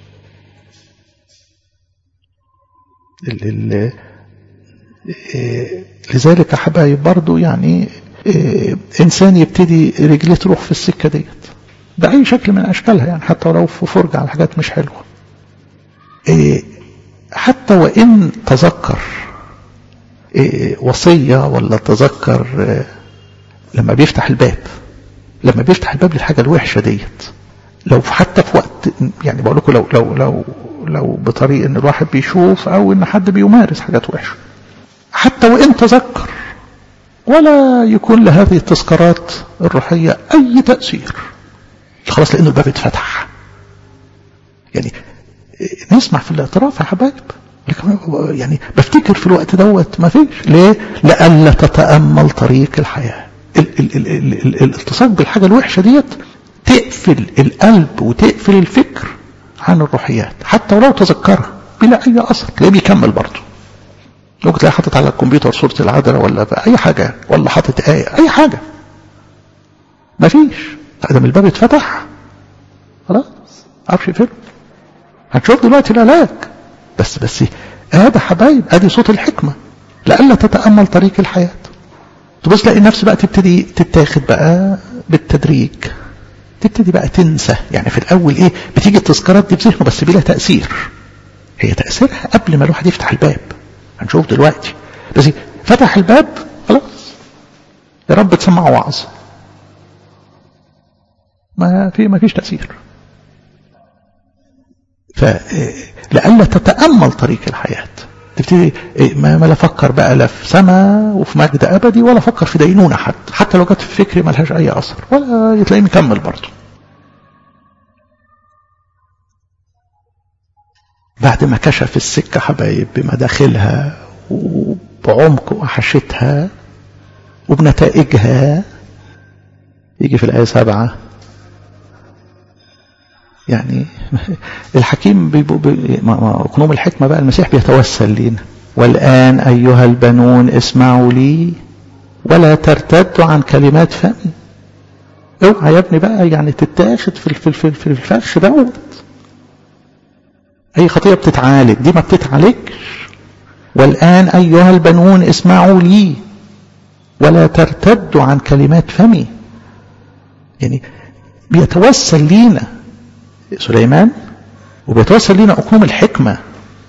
ال ال لذلك أحبائي برضو يعني إنسان يبتدي رجليه تروح في السكة ديت بأي شكل من أشكالها يعني حتى ولو في فرجة على حاجات مش حلوة حتى وإن تذكر وصية ولا تذكر لما بيفتح الباب لما بيفتح الباب للحاجة الوحشة ديت لو حتى في وقت يعني بقول لكم لو لو لو لو بطريق ان الواحد بيشوف او ان حد بيمارس حاجات وحشه حتى وان تذكر ولا يكون لهذه التذكارات الروحيه اي تاثير خلاص لانه الباب اتفتح يعني نسمع في الاعتراف يا حبايب يعني بفتكر في الوقت دوت ما فيش ليه لئلا تتامل طريق الحياه الالتصاق بالحاجه الوحشه ديت تقفل القلب وتقفل الفكر عن الروحيات حتى ولو تذكرها بلا اي اثر تلاقيه بيكمل برضه ممكن تلاقيه حاطط على الكمبيوتر صورة العذراء ولا اي حاجة ولا حاطط آية اي حاجة مفيش ادم الباب اتفتح خلاص عارفش يقفله هنشوف دلوقتي العلاج بس بس هذا حبايب ادي صوت الحكمة لئلا تتأمل طريق الحياة تبص تلاقي النفس بقى تبتدي تتاخد بقى بالتدريج تبتدي بقى تنسى يعني في الاول ايه بتيجي التذكارات دي في ذهنه بس بلا تاثير هي تاثيرها قبل ما الواحد يفتح الباب هنشوف دلوقتي بس فتح الباب خلاص يا رب تسمعه وعظ ما في ما فيش تاثير فلئلا تتامل طريق الحياه تبتدي ما لا افكر بقى لا في سما وفي مجد ابدي ولا افكر في دينونه حتى حتى لو جت في فكري ملهاش اي اثر ولا تلاقيه مكمل برضه بعد ما كشف السكة حبايب بمداخلها وبعمق وحشتها وبنتائجها يجي في الآية سبعة يعني الحكيم أقنوم الحكمة بقى المسيح بيتوسل لينا والآن أيها البنون اسمعوا لي ولا ترتدوا عن كلمات فمي اوعى يا ابني بقى يعني تتاخد في في في, في الفخ دوت اي خطيه بتتعالج دي ما بتتعالجش والان ايها البنون اسمعوا لي ولا ترتدوا عن كلمات فمي يعني بيتوسل لينا سليمان وبيتوسل لينا اقنوم الحكمه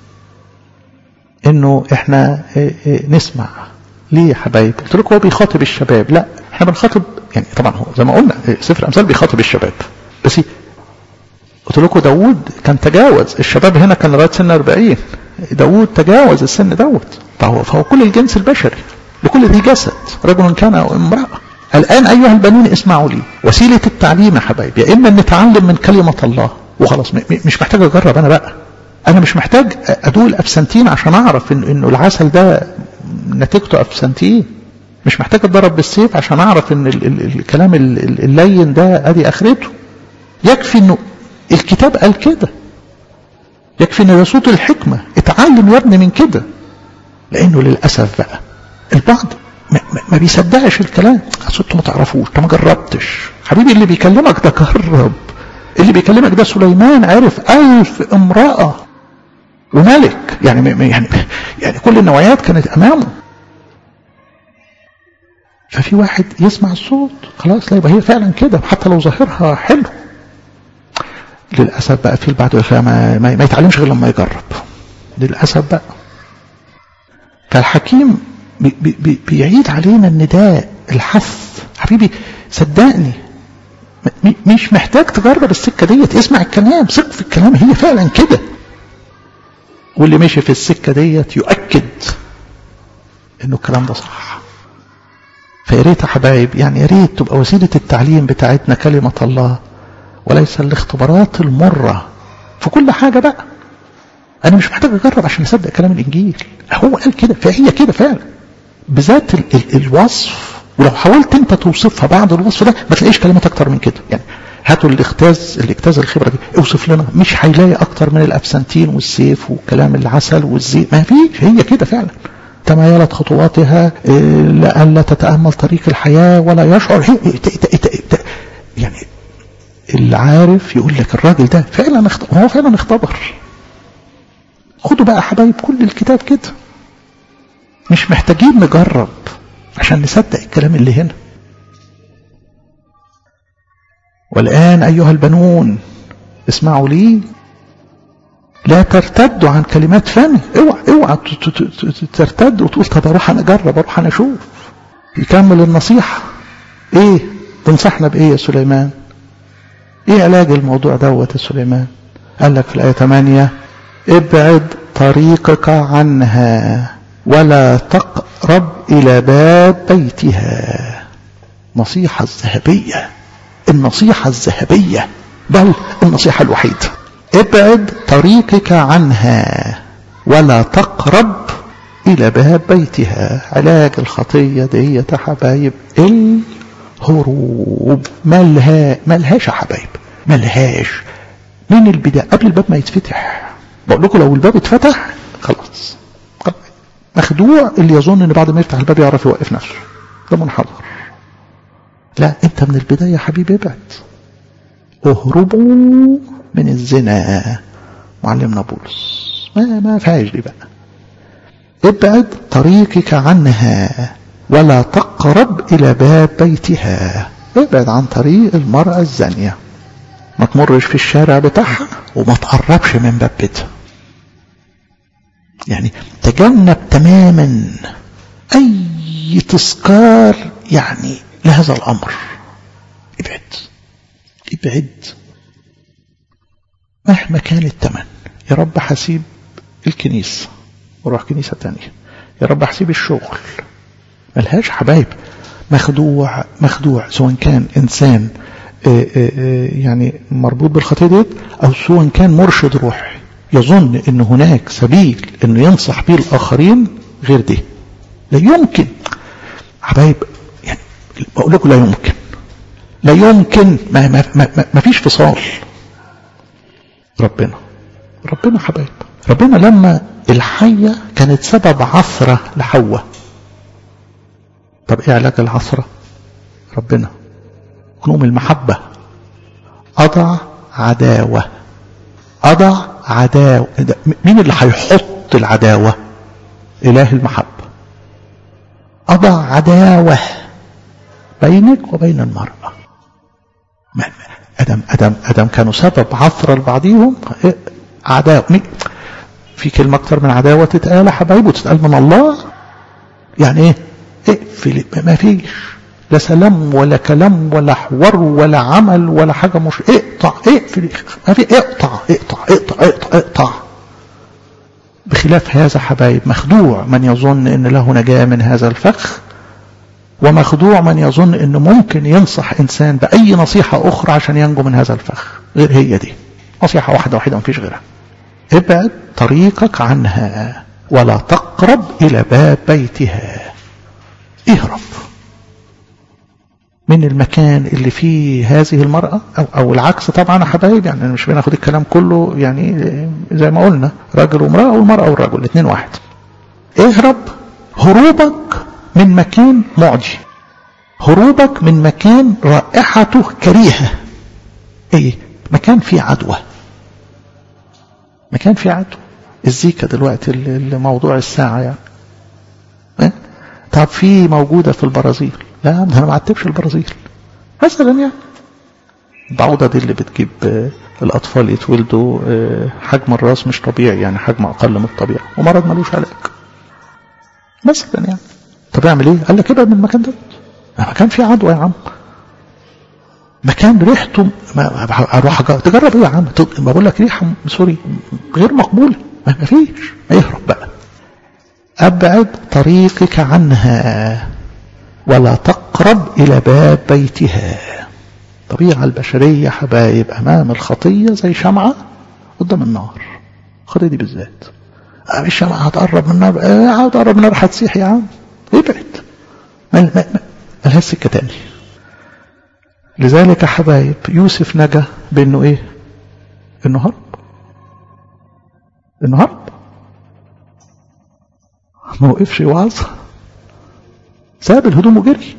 انه احنا نسمع ليه يا حبايب قلت لكم هو بيخاطب الشباب لا احنا بنخاطب يعني طبعا هو زي ما قلنا سفر الامثال بيخاطب الشباب بس قلت لكم داوود كان تجاوز الشباب هنا كان لغايه سن 40 داوود تجاوز السن دوت فهو فهو كل الجنس البشري لكل ذي جسد رجل كان او امراه الان ايها البنون اسمعوا لي وسيله التعليم يا حبايب يا اما نتعلم من كلمه الله وخلاص مش محتاج اجرب انا بقى انا مش محتاج ادوق الابسنتين عشان اعرف إن انه العسل ده نتيجته ابسنتين مش محتاج اتضرب بالسيف عشان اعرف ان ال ال الكلام اللين ده ادي اخرته يكفي انه الكتاب قال كده يكفي ان ده صوت الحكمه اتعلم يا ابني من كده لانه للاسف بقى البعض ما, ما بيصدقش الكلام اصل انتوا ما تعرفوش انت ما جربتش حبيبي اللي بيكلمك ده جرب اللي بيكلمك ده سليمان عرف ألف امرأة وملك يعني يعني يعني كل النوعيات كانت امامه ففي واحد يسمع الصوت خلاص لا يبقى هي فعلا كده حتى لو ظاهرها حلو للاسف بقى في البعض ما, ما, ما يتعلمش غير لما يجرب للاسف بقى فالحكيم بي بي بيعيد علينا النداء الحث حبيبي صدقني مش محتاج تجرب السكه ديت اسمع الكلام ثق في الكلام هي فعلا كده واللي مشي في السكه ديت يؤكد انه الكلام ده صح فيا ريت يا حبايب يعني يا ريت تبقى وسيله التعليم بتاعتنا كلمه الله وليس الاختبارات المره في كل حاجه بقى انا مش محتاج اجرب عشان اصدق كلام الانجيل هو قال كده فهي كده فعلا بذات ال ال الوصف ولو حاولت انت توصفها بعد الوصف ده ما تلاقيش كلمات اكتر من كده يعني هاتوا الاجتاز اللي اجتاز الخبره دي اوصف لنا مش هيلاقي اكتر من الابسنتين والسيف وكلام العسل والزيت ما فيش هي كده فعلا تمايلت خطواتها لئلا تتامل طريق الحياه ولا يشعر هي يعني اللي عارف يقول لك الراجل ده فعلا اختبر هو فعلا اختبر خدوا بقى حبايب كل الكتاب كده مش محتاجين نجرب عشان نصدق الكلام اللي هنا والآن أيها البنون اسمعوا لي لا ترتدوا عن كلمات فمي اوعى اوعى ترتد وتقول طب اروح انا اجرب اروح انا اشوف يكمل النصيحه ايه تنصحنا بايه يا سليمان ايه علاج الموضوع دوت يا سليمان قال لك في الايه 8 ابعد طريقك عنها ولا تقرب الى باب بيتها نصيحه الذهبيه النصيحه الذهبيه بل النصيحه الوحيده ابعد طريقك عنها ولا تقرب إلى باب بيتها علاج الخطية دي يا حبايب الهروب ملها ملهاش يا حبايب ملهاش من البداية قبل الباب ما يتفتح بقول لكم لو الباب اتفتح خلاص مخدوع اللي يظن ان بعد ما يفتح الباب يعرف يوقف نفسه ده منحدر لا انت من البداية يا حبيبي ابعد اهربوا من الزنا معلمنا بولس ما ما فيهاش دي بقى ابعد طريقك عنها ولا تقرب الى باب بيتها ابعد عن طريق المرأة الزانية ما تمرش في الشارع بتاعها وما تقربش من باب بيتها يعني تجنب تماما اي تذكار يعني لهذا الامر ابعد ابعد مهما كان الثمن يا رب حسيب الكنيسة وروح كنيسة تانية يا رب حسيب الشغل ملهاش حبايب مخدوع مخدوع سواء كان إنسان آآ آآ يعني مربوط بالخطية ديت أو سواء كان مرشد روحي يظن ان هناك سبيل انه ينصح به الاخرين غير ده لا يمكن حبايب يعني بقول لكم لا يمكن لا يمكن ما, ما, ما, ما فيش فصال ربنا ربنا حبايب ربنا لما الحية كانت سبب عثرة لحواء طب ايه علاج العثرة ربنا كنوم المحبة أضع عداوة أضع عداوة مين اللي هيحط العداوة إله المحبة أضع عداوة بينك وبين المرأة أدم أدم أدم كانوا سبب عثرة لبعضهم عداوة في كلمة أكتر من عداوة تتقال يا حبايب وتتقال من الله يعني إيه اقفل ما فيش لا سلام ولا كلام ولا حوار ولا عمل ولا حاجة مش اقطع اقفل ما في اقطع اقطع اقطع اقطع اقطع بخلاف هذا حبايب مخدوع من يظن ان له نجاة من هذا الفخ ومخدوع من يظن انه ممكن ينصح انسان باي نصيحة اخرى عشان ينجو من هذا الفخ غير هي دي نصيحة واحدة وحيدة مفيش غيرها ابعد طريقك عنها ولا تقرب الى باب بيتها اهرب من المكان اللي فيه هذه المرأة أو, أو العكس طبعا يا حبايب يعني مش بناخد الكلام كله يعني زي ما قلنا راجل وامرأة والمرأة والرجل الاثنين واحد اهرب هروبك من مكان معدي هروبك من مكان رائحته كريهة ايه مكان فيه عدوى مكان فيه عدوى الزيكا دلوقتي الموضوع الساعة يعني إيه؟ طب في موجودة في البرازيل لا انا ما عتبش البرازيل مثلا يعني البعوضة دي اللي بتجيب الأطفال يتولدوا حجم الراس مش طبيعي يعني حجم أقل من الطبيعي ومرض ملوش علاج مثلا يعني طب اعمل ايه؟ قال لك ابعد من المكان ده مكان فيه عدوى يا عم مكان ريحته ما اروح تجرب ايه يا عم بقول لك ريحه سوري غير مقبوله ما فيش اهرب بقى ابعد طريقك عنها ولا تقرب إلى باب بيتها الطبيعة البشرية حبايب أمام الخطية زي شمعة قدام النار الخطية دي بالذات الشمعة هتقرب من النار اه هتقرب من النار هتسيح يا عم ابعد ملهاش سكة تاني لذلك حبايب يوسف نجا بانه ايه انه هرب انه هرب ما وقفش يوعظها ساب الهدوم وجري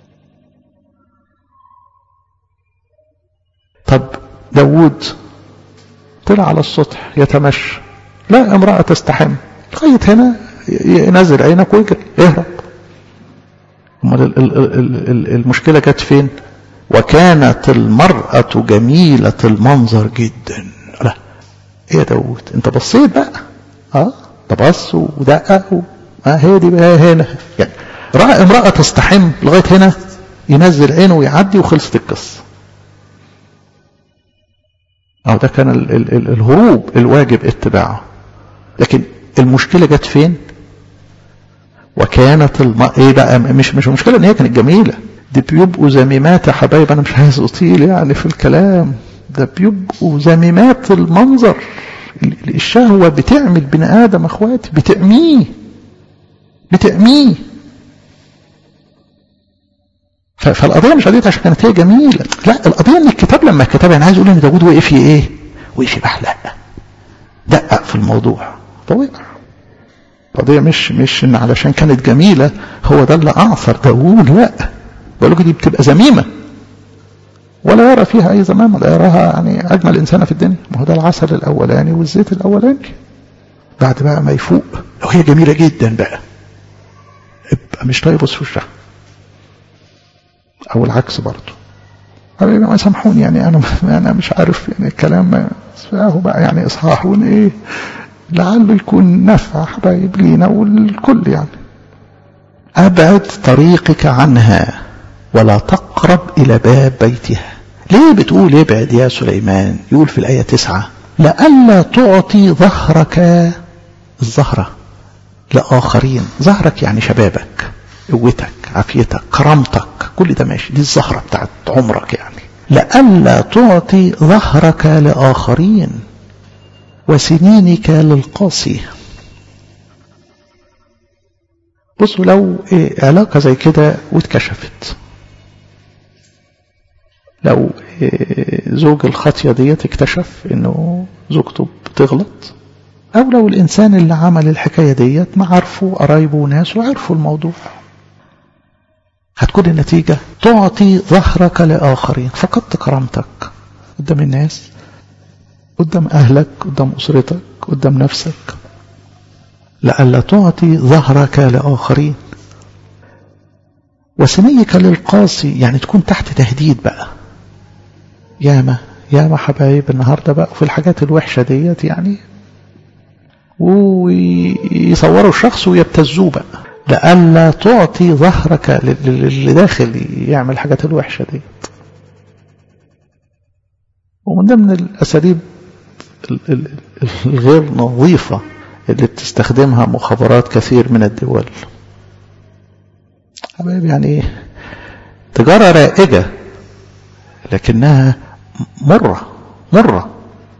طب داوود طلع على السطح يتمشى لا امرأة تستحم لغاية هنا ينزل عينك ويجري اهرب امال المشكلة كانت فين وكانت المرأة جميلة المنظر جدا لا ايه يا داوود انت بصيت بقى اه ده بص ودقق و... آه هي دي بقى هنا يعني رأى امرأة تستحم لغاية هنا ينزل عينه ويعدي وخلصت القصة أو ده كان ال ال ال الهروب الواجب اتباعه لكن المشكلة جت فين وكانت الم... ايه بقى مش مش مشكلة ان هي كانت جميلة دي بيبقوا زميمات يا حبايب انا مش عايز اطيل يعني في الكلام ده بيبقوا زميمات المنظر الشهوة بتعمل بني ادم اخواتي بتعميه بتعميه فالقضيه مش قضيه عشان كانت هي جميله لا القضيه ان الكتاب لما كتب انا عايز اقول ان داوود وقف ايه وقف يبحلق دقق في الموضوع فوقع القضيه مش مش ان علشان كانت جميله هو ده اللي اعثر داوود لا بقول لكم دي بتبقى ذميمه ولا يرى فيها اي زمان ولا يراها يعني اجمل انسانه في الدنيا ما هو ده العسل الاولاني والزيت الاولاني بعد بقى ما يفوق لو هي جميله جدا بقى ابقى مش طايق يبص في وشها او العكس برضه حبيبي ما سامحوني يعني انا انا مش عارف يعني الكلام اهو بقى يعني اصحاح ايه لعله يكون نفع حبايب لينا والكل يعني ابعد طريقك عنها ولا تقرب الى باب بيتها ليه بتقول ابعد يا سليمان يقول في الايه تسعة لئلا تعطي ظهرك الزهره لاخرين ظهرك يعني شبابك قوتك عافيتك كرامتك كل ده ماشي دي الزهرة بتاعت عمرك يعني لئلا تعطي ظهرك لآخرين وسنينك للقاسي بصوا لو إيه علاقة زي كده واتكشفت لو إيه زوج الخطية ديت اكتشف انه زوجته بتغلط او لو الانسان اللي عمل الحكاية ديت ما عرفوا قرايبه وناسه عرفوا الموضوع هتكون النتيجة تعطي ظهرك لآخرين فقدت كرامتك قدام الناس قدام أهلك قدام أسرتك قدام نفسك لئلا تعطي ظهرك لآخرين وسنيك للقاسي يعني تكون تحت تهديد بقى ياما ياما حبايب النهارده بقى في الحاجات الوحشة ديت يعني ويصوروا الشخص ويبتزوه بقى لئلا تعطي ظهرك للي داخل يعمل الحاجات الوحشة ديت ومن ضمن الأساليب الغير نظيفة اللي بتستخدمها مخابرات كثير من الدول حبايبي يعني تجارة رائجة لكنها مرة مرة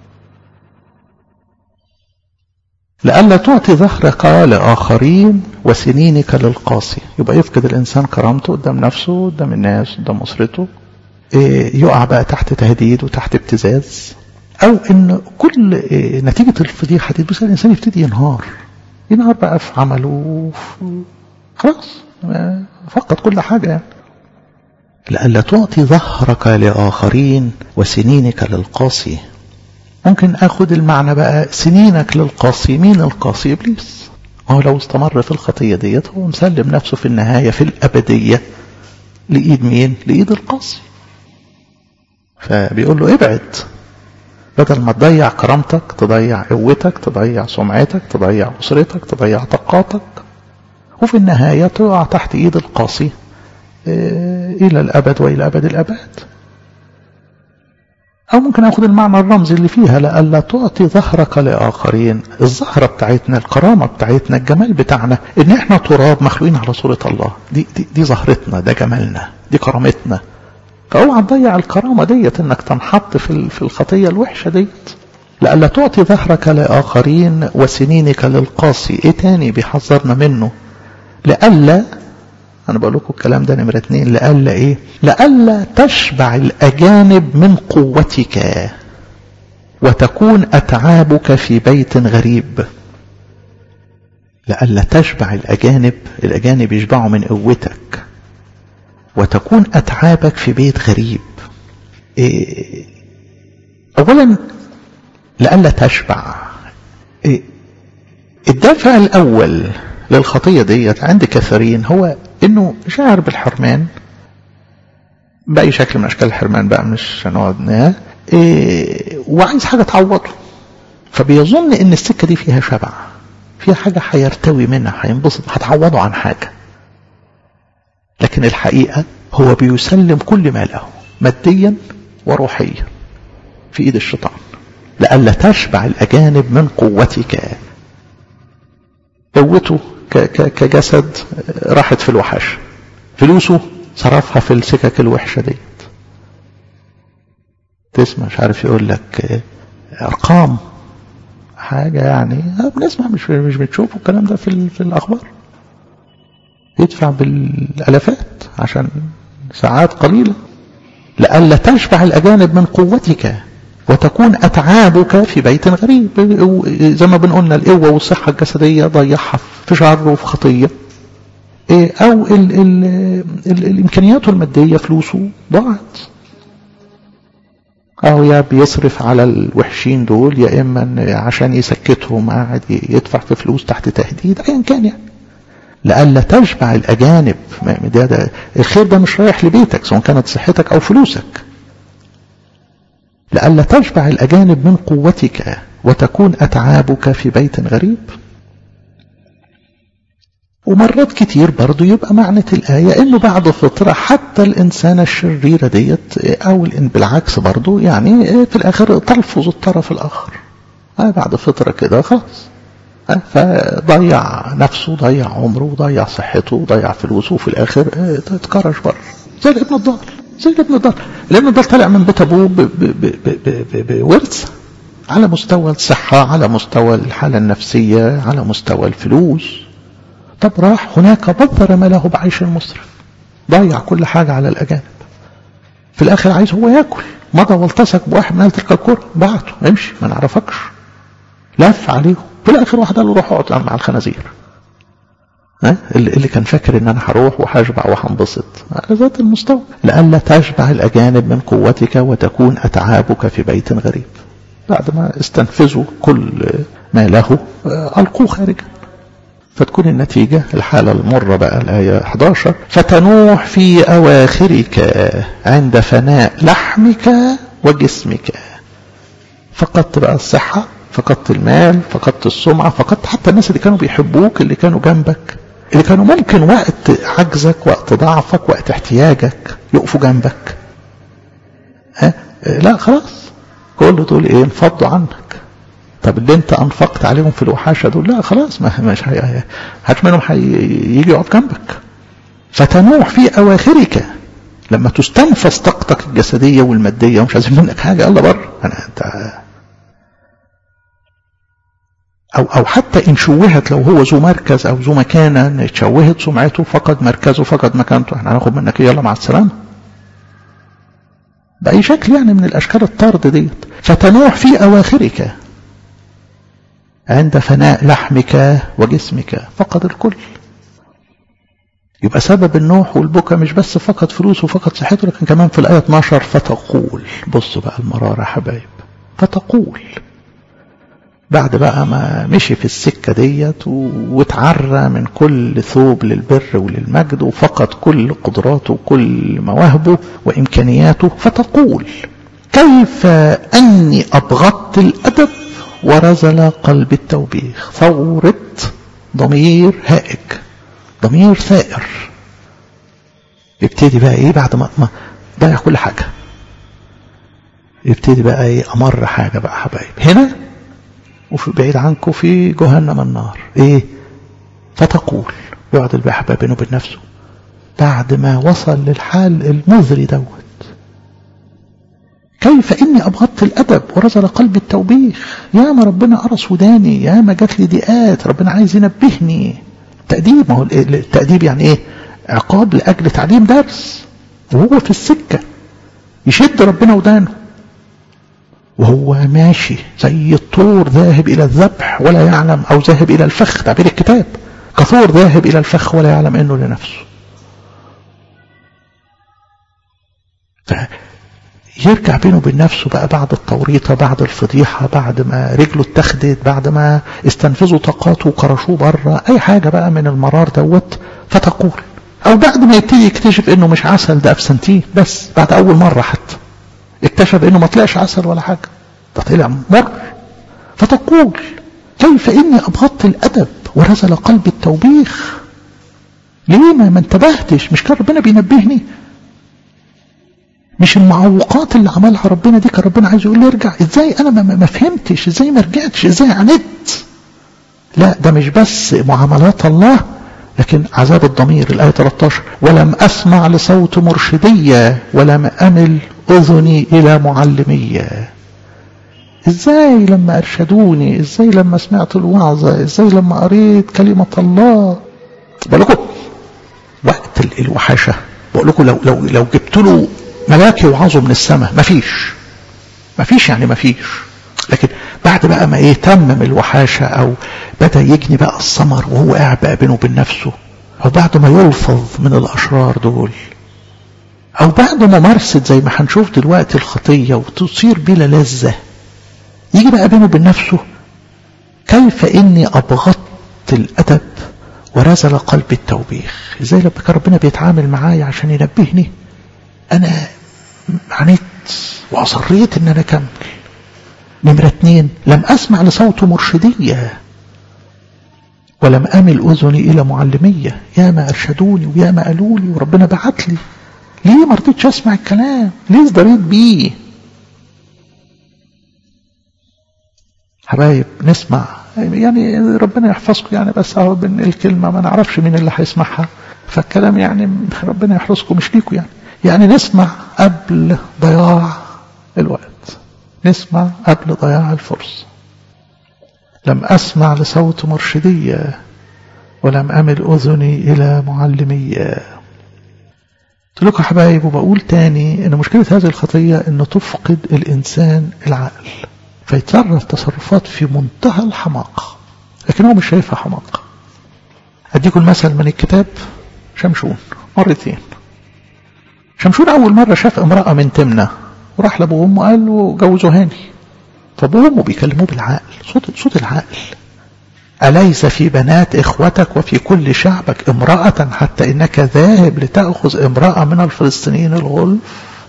لئلا تعطي ظهرك لآخرين وسنينك للقاسي يبقى يفقد الإنسان كرامته قدام نفسه قدام الناس قدام أسرته يقع بقى تحت تهديد وتحت ابتزاز أو إن كل نتيجة الفضيحة دي بس الإنسان يبتدي ينهار ينهار بقى في عمله خلاص فقد كل حاجة يعني لئلا تعطي ظهرك لآخرين وسنينك للقاسي ممكن اخد المعنى بقى سنينك للقاسي مين القاسي ابليس هو لو استمر في الخطيه ديت هو مسلم نفسه في النهايه في الابديه لايد مين لايد القاسي فبيقول له ابعد بدل ما تضيع كرامتك تضيع قوتك تضيع سمعتك تضيع اسرتك تضيع طاقاتك وفي النهايه تقع تحت ايد القاسي الى الابد والى ابد الاباد أو ممكن أخذ المعنى الرمزي اللي فيها لألا تعطي ظهرك لآخرين الزهرة بتاعتنا الكرامة بتاعتنا الجمال بتاعنا إن إحنا تراب مخلوقين على صورة الله دي, دي, دي زهرتنا ده جمالنا دي كرامتنا فأوعى تضيع الكرامة ديت إنك تنحط في, في الخطية الوحشة ديت لألا تعطي ظهرك لآخرين وسنينك للقاسي إيه تاني بيحذرنا منه لألا أنا بقول لكم الكلام ده نمرة اتنين لألا إيه؟ لألا تشبع الأجانب من قوتك وتكون أتعابك في بيت غريب لألا تشبع الأجانب الأجانب يشبعوا من قوتك وتكون أتعابك في بيت غريب إيه أولا لألا تشبع إيه الدافع الأول للخطية ديت عند كثيرين هو انه شاعر بالحرمان بأي شكل من أشكال الحرمان بقى مش هنقعد إيه وعايز حاجة تعوضه فبيظن إن السكة دي فيها شبع فيها حاجة هيرتوي منها هينبسط هتعوضه عن حاجة لكن الحقيقة هو بيسلم كل ما له ماديا وروحيا في إيد الشيطان لئلا تشبع الأجانب من قوتك قوته كجسد راحت في الوحش فلوسه صرفها في السكك الوحشة ديت تسمع مش عارف يقول لك أرقام حاجة يعني بنسمع مش مش بتشوفوا الكلام ده في, في الأخبار يدفع بالألافات عشان ساعات قليلة لئلا تشبع الأجانب من قوتك وتكون أتعابك في بيت غريب زي ما بنقولنا القوة والصحة الجسدية ضيعها في شر وفي خطية أو ال ال ال الإمكانيات المادية فلوسه ضاعت أو يا بيصرف على الوحشين دول يا إما عشان يسكتهم قاعد يدفع في فلوس تحت تهديد أيا كان يعني لئلا تشبع الأجانب ده, ده الخير ده مش رايح لبيتك سواء كانت صحتك أو فلوسك لئلا تشبع الأجانب من قوتك وتكون أتعابك في بيت غريب ومرات كتير برضو يبقى معنى الآية إنه بعد فترة حتى الإنسانة الشريرة ديت أو بالعكس برضو يعني في الآخر تلفظ الطرف الآخر بعد فترة كده خلاص فضيع نفسه ضيع عمره ضيع صحته ضيع فلوسه وفي الآخر اتكرش بره زي الابن الضال زي الابن الضال الابن الضال طالع من بيت أبوه بورث على مستوى الصحة على مستوى الحالة النفسية على مستوى الفلوس طب راح هناك بذر ما له بعيش المسرف ضيع كل حاجة على الأجانب في الآخر عايز هو ياكل مضى والتصق بواحد من تلك الكرة بعته امشي ما نعرفكش لف عليهم في الآخر واحد قال له روح اقعد مع الخنازير ها اللي كان فاكر ان انا هروح وهشبع وهنبسط على ذات المستوى لئلا تشبع الاجانب من قوتك وتكون اتعابك في بيت غريب بعد ما استنفذوا كل ما له القوه خارجا فتكون النتيجة الحالة المرة بقى الآية 11 فتنوح في أواخرك عند فناء لحمك وجسمك فقدت بقى الصحة فقدت المال فقدت السمعة فقدت حتى الناس اللي كانوا بيحبوك اللي كانوا جنبك اللي كانوا ممكن وقت عجزك وقت ضعفك وقت احتياجك يقفوا جنبك ها لا خلاص كل دول ايه انفضوا عنك طب اللي انت انفقت عليهم في الوحاشه دول لا خلاص ما مش هي هات منهم هيجي يقعد جنبك فتنوح في اواخرك لما تستنفذ طاقتك الجسديه والماديه ومش عايزين منك حاجه يلا بره انا انت او او حتى ان شوهت لو هو ذو مركز او ذو مكانه اتشوهت سمعته فقد مركزه فقد مكانته احنا هناخد منك يلا مع السلامه باي شكل يعني من الاشكال الطرد ديت فتنوح في اواخرك عند فناء لحمك وجسمك فقد الكل يبقى سبب النوح والبكا مش بس فقد فلوسه وفقد صحته لكن كمان في الآية 12 فتقول بصوا بقى المرارة حبايب فتقول بعد بقى ما مشي في السكة ديت واتعرى من كل ثوب للبر وللمجد وفقد كل قدراته وكل مواهبه وإمكانياته فتقول كيف أني أبغضت الأدب ورزل قلب التوبيخ ثورة ضمير هائج ضمير ثائر يبتدي بقى ايه بعد ما ما ضيع كل حاجة يبتدي بقى ايه امر حاجة بقى حبايب هنا وفي بعيد عنكم في جهنم النار ايه فتقول يقعد البحبة بينه وبين نفسه بعد ما وصل للحال المزري دوت كيف اني ابغضت الادب ورزل قلبي التوبيخ يا ما ربنا قرص وداني يا ما جات لي ضيقات ربنا عايز ينبهني تأديب ما هو التأديب يعني ايه عقاب لاجل تعليم درس وهو في السكة يشد ربنا ودانه وهو ماشي زي الطور ذاهب الى الذبح ولا يعلم او ذاهب الى الفخ تعبير الكتاب كثور ذاهب الى الفخ ولا يعلم انه لنفسه يرجع بينه وبين نفسه بقى بعد التوريطة بعد الفضيحة بعد ما رجله اتخذت بعد ما استنفذوا طاقاته وكرشوه بره أي حاجة بقى من المرار دوت فتقول أو بعد ما يبتدي يكتشف إنه مش عسل ده أبسنتين بس بعد أول مرة حتى اكتشف إنه ما طلعش عسل ولا حاجة ده طلع مر فتقول كيف إني أبغضت الأدب ورزل قلبي التوبيخ ليه ما انتبهتش مش كان ربنا بينبهني مش المعوقات اللي عملها ربنا دي كان ربنا عايز يقول لي ارجع ازاي انا ما, ما فهمتش ازاي ما رجعتش ازاي عندت لا ده مش بس معاملات الله لكن عذاب الضمير الآية 13 ولم أسمع لصوت مرشدية ولم أمل أذني إلى معلمية ازاي لما أرشدوني ازاي لما سمعت الوعظة ازاي لما قريت كلمة الله بقول لكم وقت الوحشة بقول لكم لو لو لو جبت له ملاك يوعظوا من السماء مفيش مفيش يعني مفيش لكن بعد بقى ما يتمم الوحاشة او بدأ يجني بقى الثمر وهو قاعد بقى بينه وبين نفسه او بعد ما يلفظ من الاشرار دول او بعد ممارسة زي ما هنشوف دلوقتي الخطية وتصير بلا لذة يجي بقى بينه وبين نفسه كيف اني ابغضت الادب ورزل قلبي التوبيخ ازاي لما كان ربنا بيتعامل معايا عشان ينبهني انا عانيت واصريت ان انا اكمل نمرة اتنين لم اسمع لصوت مرشدية ولم امل اذني الى معلمية يا ما ارشدوني ويا ما قالوا لي وربنا بعت لي ليه ما رضيتش اسمع الكلام ليه ازدريت بيه حبايب نسمع يعني ربنا يحفظكم يعني بس اهو الكلمة ما نعرفش مين اللي هيسمعها فالكلام يعني ربنا يحرسكم مش ليكم يعني يعني نسمع قبل ضياع الوقت نسمع قبل ضياع الفرصة لم أسمع لصوت مرشدية ولم أمل أذني إلى معلمية قلت لكم حبايب وبقول تاني ان مشكلة هذه الخطية انه تفقد الانسان العقل فيتصرف تصرفات في منتهى الحماقة لكن هو مش شايفها حماقة اديكم المثل من الكتاب شمشون مرتين شمشون اول مرة شاف امرأة من تمنة وراح لابوه وامه قال له جوزوا هاني فابوه وامه بيكلموه بالعقل صوت صوت العقل أليس في بنات إخوتك وفي كل شعبك امرأة حتى إنك ذاهب لتأخذ امرأة من الفلسطينيين الغلف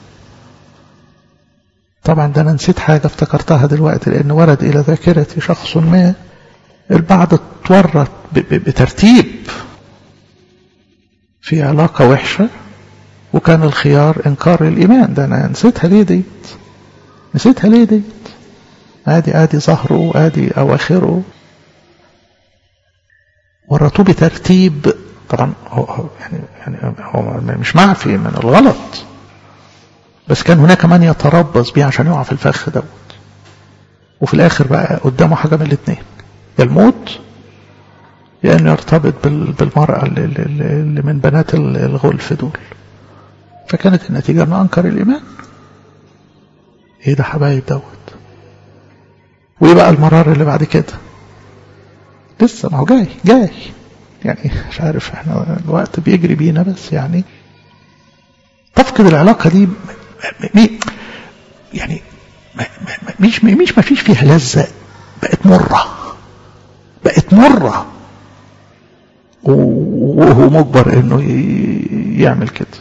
طبعا ده أنا نسيت حاجة افتكرتها دلوقتي لأن ورد إلى ذاكرتي شخص ما البعض اتورط بترتيب في علاقة وحشة وكان الخيار إنكار الإيمان ده أنا نسيتها ليه ديت نسيتها ليه ديت ادي ادي ظهره ادي اواخره ورطوه بترتيب طبعا هو يعني يعني هو مش معفي من الغلط بس كان هناك من يتربص بيه عشان يقع في الفخ دوت وفي الاخر بقى قدامه حاجه من الاثنين يا الموت يا انه يرتبط بالمراه اللي, اللي من بنات الغلف دول فكانت النتيجه انه انكر الايمان ايه ده حبايب دوت وايه بقى المرار اللي بعد كده لسه ما هو جاي جاي يعني مش عارف احنا الوقت بيجري بينا بس يعني تفقد العلاقة دي يعني مش مش ما فيش فيها لذة بقت مرة بقت مرة وهو مجبر انه يعمل كده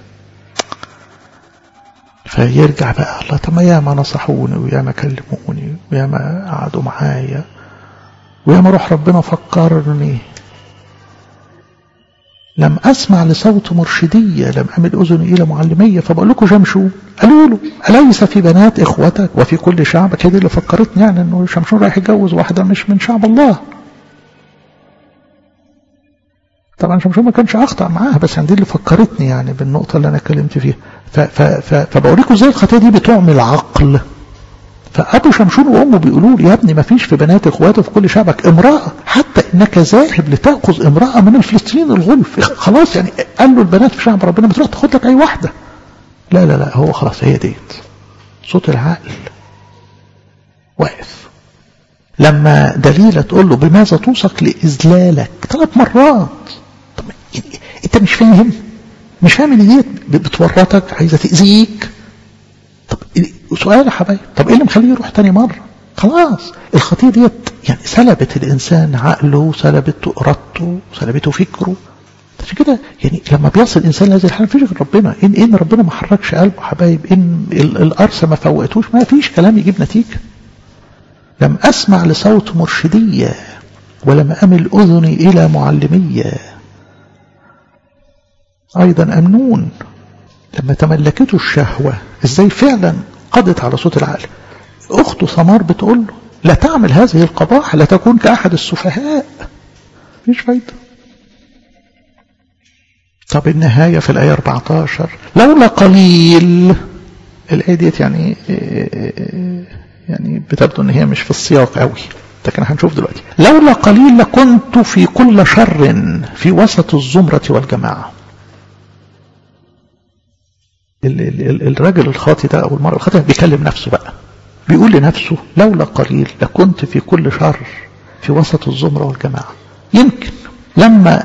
فيرجع بقى الله طب ما ياما نصحوني وياما كلموني وياما قعدوا معايا وياما روح ربنا فكرني لم أسمع لصوت مرشدية لم أمل أذني إلى معلمية فبقول لكم شمشون قالوا له أليس في بنات إخوتك وفي كل شعبك هذه اللي فكرتني يعني أنه شمشون رايح يتجوز واحدة مش من شعب الله طبعا شمشون ما كانش أخطأ معاها بس عندي اللي فكرتني يعني بالنقطة اللي أنا اتكلمت فيها فبوريكم ازاي الخطية دي بتعمل عقل فأبو شمشون وأمه بيقولوا لي يا ابني ما فيش في بنات إخواته في كل شعبك امرأة حتى إنك ذاهب لتأخذ امرأة من الفلسطينيين الغلف خلاص يعني قال له البنات في شعب ربنا بتروح تاخد لك أي واحدة لا لا لا هو خلاص هي ديت صوت العقل واقف لما دليلة تقول له بماذا توثق لإذلالك ثلاث مرات طب انت مش فاهم مش فاهم ان ديت بتورطك عايزه تاذيك طب سؤال يا حبايبي طب ايه اللي مخليه يروح تاني مره خلاص الخطيه ديت يعني سلبت الانسان عقله سلبته ارادته سلبته فكره عشان كده يعني لما بيصل الانسان لهذه الحاله مفيش غير ربنا ان ان ربنا ما حركش قلبه حبايب ان الارث ما فوقتوش ما فيش كلام يجيب نتيجه لم اسمع لصوت مرشديه ولم امل اذني الى معلميه أيضا أمنون لما تملكته الشهوة إزاي فعلا قضت على صوت العقل أخته ثمار بتقول له لا تعمل هذه القباحة لا تكون كأحد السفهاء مفيش فايدة طب النهاية في الآية 14 لولا قليل الآية ديت يعني يعني بتبدو ان هي مش في السياق قوي لكن هنشوف دلوقتي لولا قليل لكنت في كل شر في وسط الزمرة والجماعة الراجل الخاطي ده او المرأة الخاطئة بيكلم نفسه بقى بيقول لنفسه لولا قليل لكنت في كل شر في وسط الزمرة والجماعة يمكن لما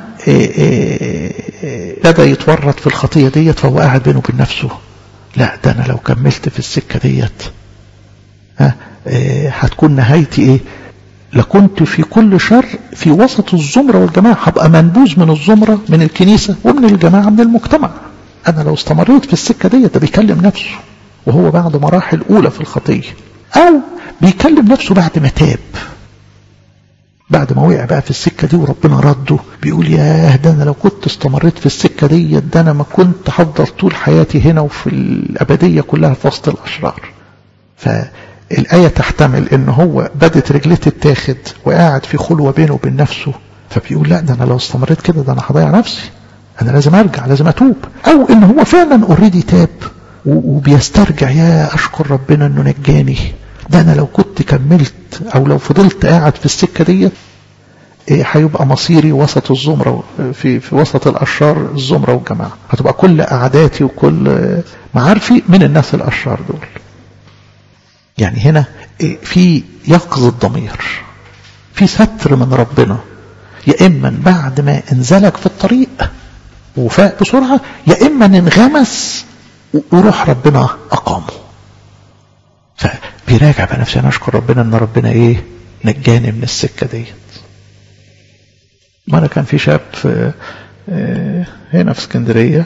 بدا يتورط في الخطية ديت فهو قاعد بينه وبين نفسه لا ده انا لو كملت في السكة ديت ها هتكون نهايتي ايه لكنت في كل شر في وسط الزمرة والجماعة هبقى منبوذ من الزمرة من الكنيسة ومن الجماعة من المجتمع أنا لو استمريت في السكة دي ده بيكلم نفسه وهو بعد مراحل أولى في الخطية أو بيكلم نفسه بعد ما تاب بعد ما وقع بقى في السكة دي وربنا رده بيقول ياه ده أنا لو كنت استمريت في السكة دي ده أنا ما كنت هفضل طول حياتي هنا وفي الأبدية كلها في وسط الأشرار فالآية تحتمل إن هو بدت رجليه تتاخد وقاعد في خلوة بينه وبين نفسه فبيقول لا ده أنا لو استمريت كده ده أنا هضيع نفسي انا لازم ارجع لازم اتوب او ان هو فعلا اوريدي تاب وبيسترجع يا اشكر ربنا انه نجاني ده انا لو كنت كملت او لو فضلت قاعد في السكه ديت إيه هيبقى مصيري وسط الزمره في في وسط الاشرار الزمره والجماعه هتبقى كل قعداتي وكل معارفي من الناس الاشرار دول يعني هنا إيه في يقظ الضمير في ستر من ربنا يا اما بعد ما انزلك في الطريق وفاق بسرعه يا اما انغمس وروح ربنا اقامه فبيراجع بنفسه انا اشكر ربنا ان ربنا ايه نجاني من السكه ديت مرة كان في شاب في هنا في اسكندرية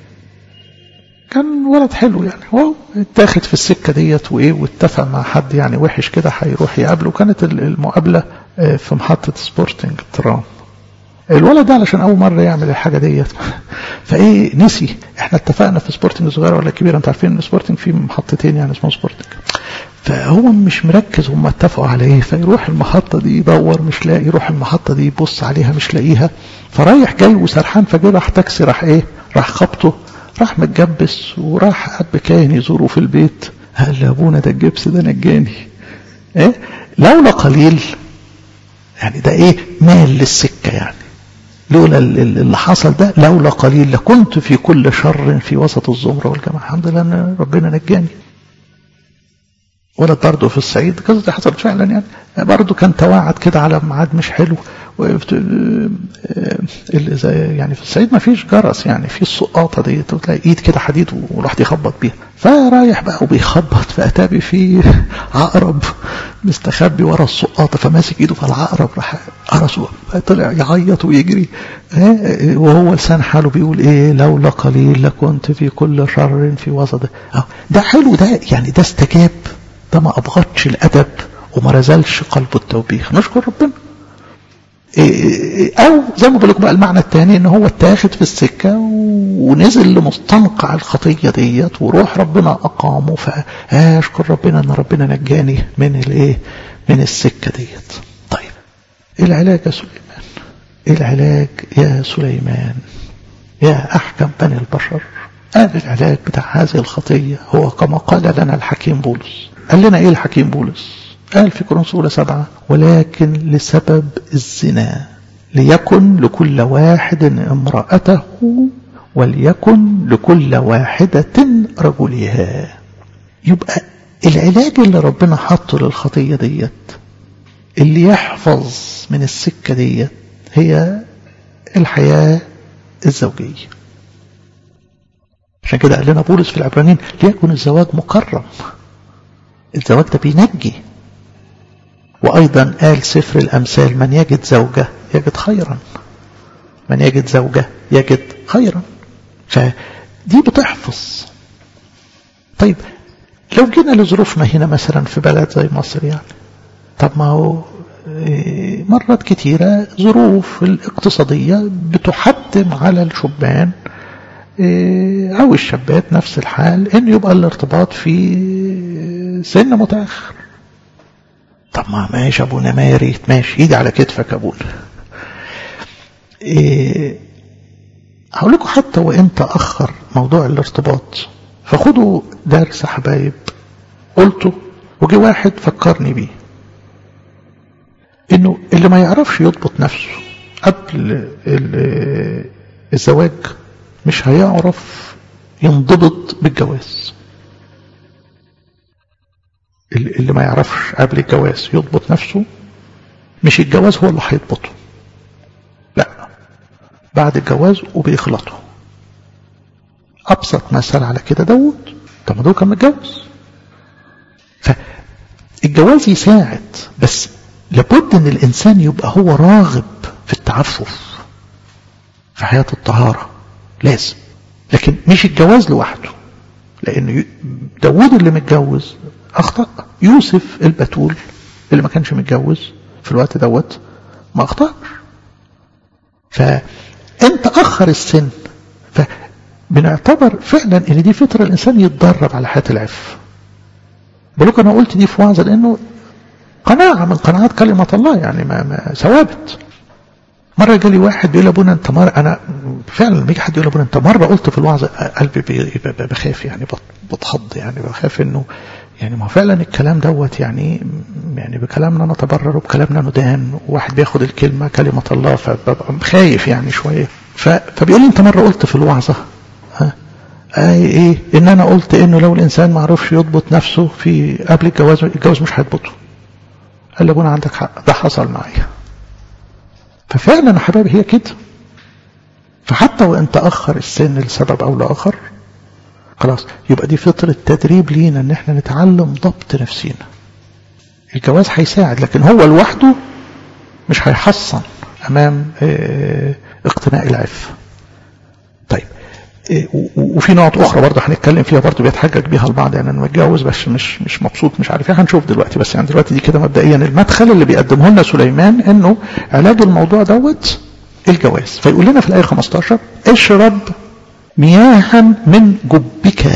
كان ولد حلو يعني هو اتاخد في السكة ديت وايه واتفق مع حد يعني وحش كده هيروح يقابله كانت المقابلة في محطة سبورتنج ترام الولد ده علشان اول مره يعمل الحاجه ديت فايه نسي احنا اتفقنا في سبورتنج صغيره ولا كبيره انتوا عارفين ان سبورتنج فيه محطتين يعني اسمه سبورتنج فهو مش مركز هم اتفقوا على ايه فيروح المحطة دي يدور مش لاقي يروح المحطة دي يبص عليها مش لاقيها فرايح جاي وسرحان فجاه راح تاكسي راح ايه راح خبطه راح متجبس وراح اب كاهن يزوره في البيت قال يا ابونا ده الجبس ده نجاني ايه لولا قليل يعني ده ايه مال للسكة يعني لولا اللي حصل ده لولا قليل لكنت في كل شر في وسط الزمرة والجماعة الحمد لله ان ربنا نجاني ولد برضه في الصعيد قصة دي حصلت فعلا يعني برضه كان توعد كده على ميعاد مش حلو اللي زي يعني في الصعيد ما فيش جرس يعني في السقاطة دي تلاقي ايد كده حديد والواحد يخبط بيها فرايح بقى وبيخبط فأتابي في عقرب مستخبي ورا السقاطة فماسك ايده فالعقرب راح قرصه طلع يعيط ويجري وهو لسان حاله بيقول ايه لولا قليل لكنت في كل شر في وسط ده حلو ده يعني ده استجاب ده ما أبغضش الأدب وما رزلش قلبه التوبيخ نشكر ربنا أو زي ما بقول لكم بقى المعنى الثاني إن هو اتاخد في السكة ونزل لمستنقع الخطية ديت وروح ربنا أقامه فأشكر ربنا إن ربنا نجاني من الإيه من السكة ديت طيب العلاج يا سليمان العلاج يا سليمان يا أحكم بني البشر قال العلاج بتاع هذه الخطية هو كما قال لنا الحكيم بولس قال لنا ايه الحكيم بولس قال في كورنثوس اولى سبعة ولكن لسبب الزنا ليكن لكل واحد امرأته وليكن لكل واحدة رجلها يبقى العلاج اللي ربنا حطه للخطية ديت اللي يحفظ من السكة ديت هي الحياة الزوجية عشان كده قال لنا بولس في العبرانيين ليكن الزواج مكرم الزواج ده بينجي وأيضا قال سفر الأمثال من يجد زوجة يجد خيرا من يجد زوجة يجد خيرا فدي بتحفظ طيب لو جينا لظروفنا هنا مثلا في بلد زي مصر يعني طب ما هو مرات كتيرة ظروف الاقتصادية بتحتم على الشبان أو الشابات نفس الحال إن يبقى الارتباط في سن متأخر طب ما ماشي أبونا ماري ماشي إيدي على كتفك أبونا إيه هقول لكم حتى وإن تأخر موضوع الارتباط فخدوا درس يا حبايب قلته وجي واحد فكرني بيه إنه اللي ما يعرفش يضبط نفسه قبل الزواج مش هيعرف ينضبط بالجواز اللي ما يعرفش قبل الجواز يضبط نفسه مش الجواز هو اللي هيضبطه لا بعد الجواز وبيخلطه ابسط مثال على كده داود طب ما داود كان متجوز فالجواز يساعد بس لابد ان الانسان يبقى هو راغب في التعفف في حياه الطهاره لازم لكن مش الجواز لوحده لان داود اللي متجوز اخطا يوسف البتول اللي ما كانش متجوز في الوقت دوت ما اخطاش فانت اخر السن فبنعتبر فعلا ان دي فطره الانسان يتدرب على حياه العف بلوك انا قلت دي في وعظه لانه قناعه من قناعات كلمه الله يعني ما, ما ثوابت مرة جالي واحد بيقول ابونا انت مرة انا فعلا لما يجي حد يقول ابونا انت مرة قلت في الوعظ قلبي بخاف يعني بتخض يعني بخاف انه يعني ما فعلا الكلام دوت يعني يعني بكلامنا نتبرر وبكلامنا ندان وواحد بياخد الكلمة كلمة الله فببقى خايف يعني شوية فبيقول لي انت مرة قلت في الوعظة ها اي ايه ان انا قلت انه لو الانسان ما عرفش يضبط نفسه في قبل الجواز الجواز مش هيضبطه قال لي ابونا عندك حق ده حصل معايا ففعلا يا حبايبي هي كده فحتى وان تاخر السن لسبب او لاخر خلاص يبقى دي فطرة تدريب لينا ان احنا نتعلم ضبط نفسينا الجواز هيساعد لكن هو لوحده مش هيحصن امام اه اقتناء العفة طيب اه وفي نقط اخرى برضه هنتكلم فيها برضه بيتحجج بيها البعض يعني انا متجوز بس مش مش مبسوط مش عارف ايه هنشوف دلوقتي بس يعني دلوقتي دي كده مبدئيا المدخل اللي بيقدمه لنا سليمان انه علاج الموضوع دوت الجواز فيقول لنا في الايه 15 اشرب مياها من جبك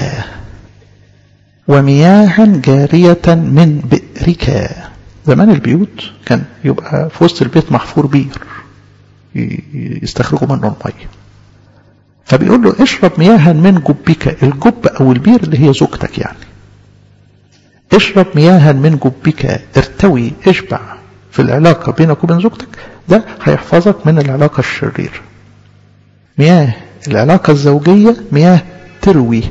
ومياها جارية من بئرك زمان البيوت كان يبقى في وسط البيت محفور بير يستخرجوا منه المية فبيقول له اشرب مياها من جبك الجب او البير اللي هي زوجتك يعني اشرب مياها من جبك ارتوي اشبع في العلاقة بينك وبين زوجتك ده هيحفظك من العلاقة الشريرة مياه العلاقة الزوجية مياه تروي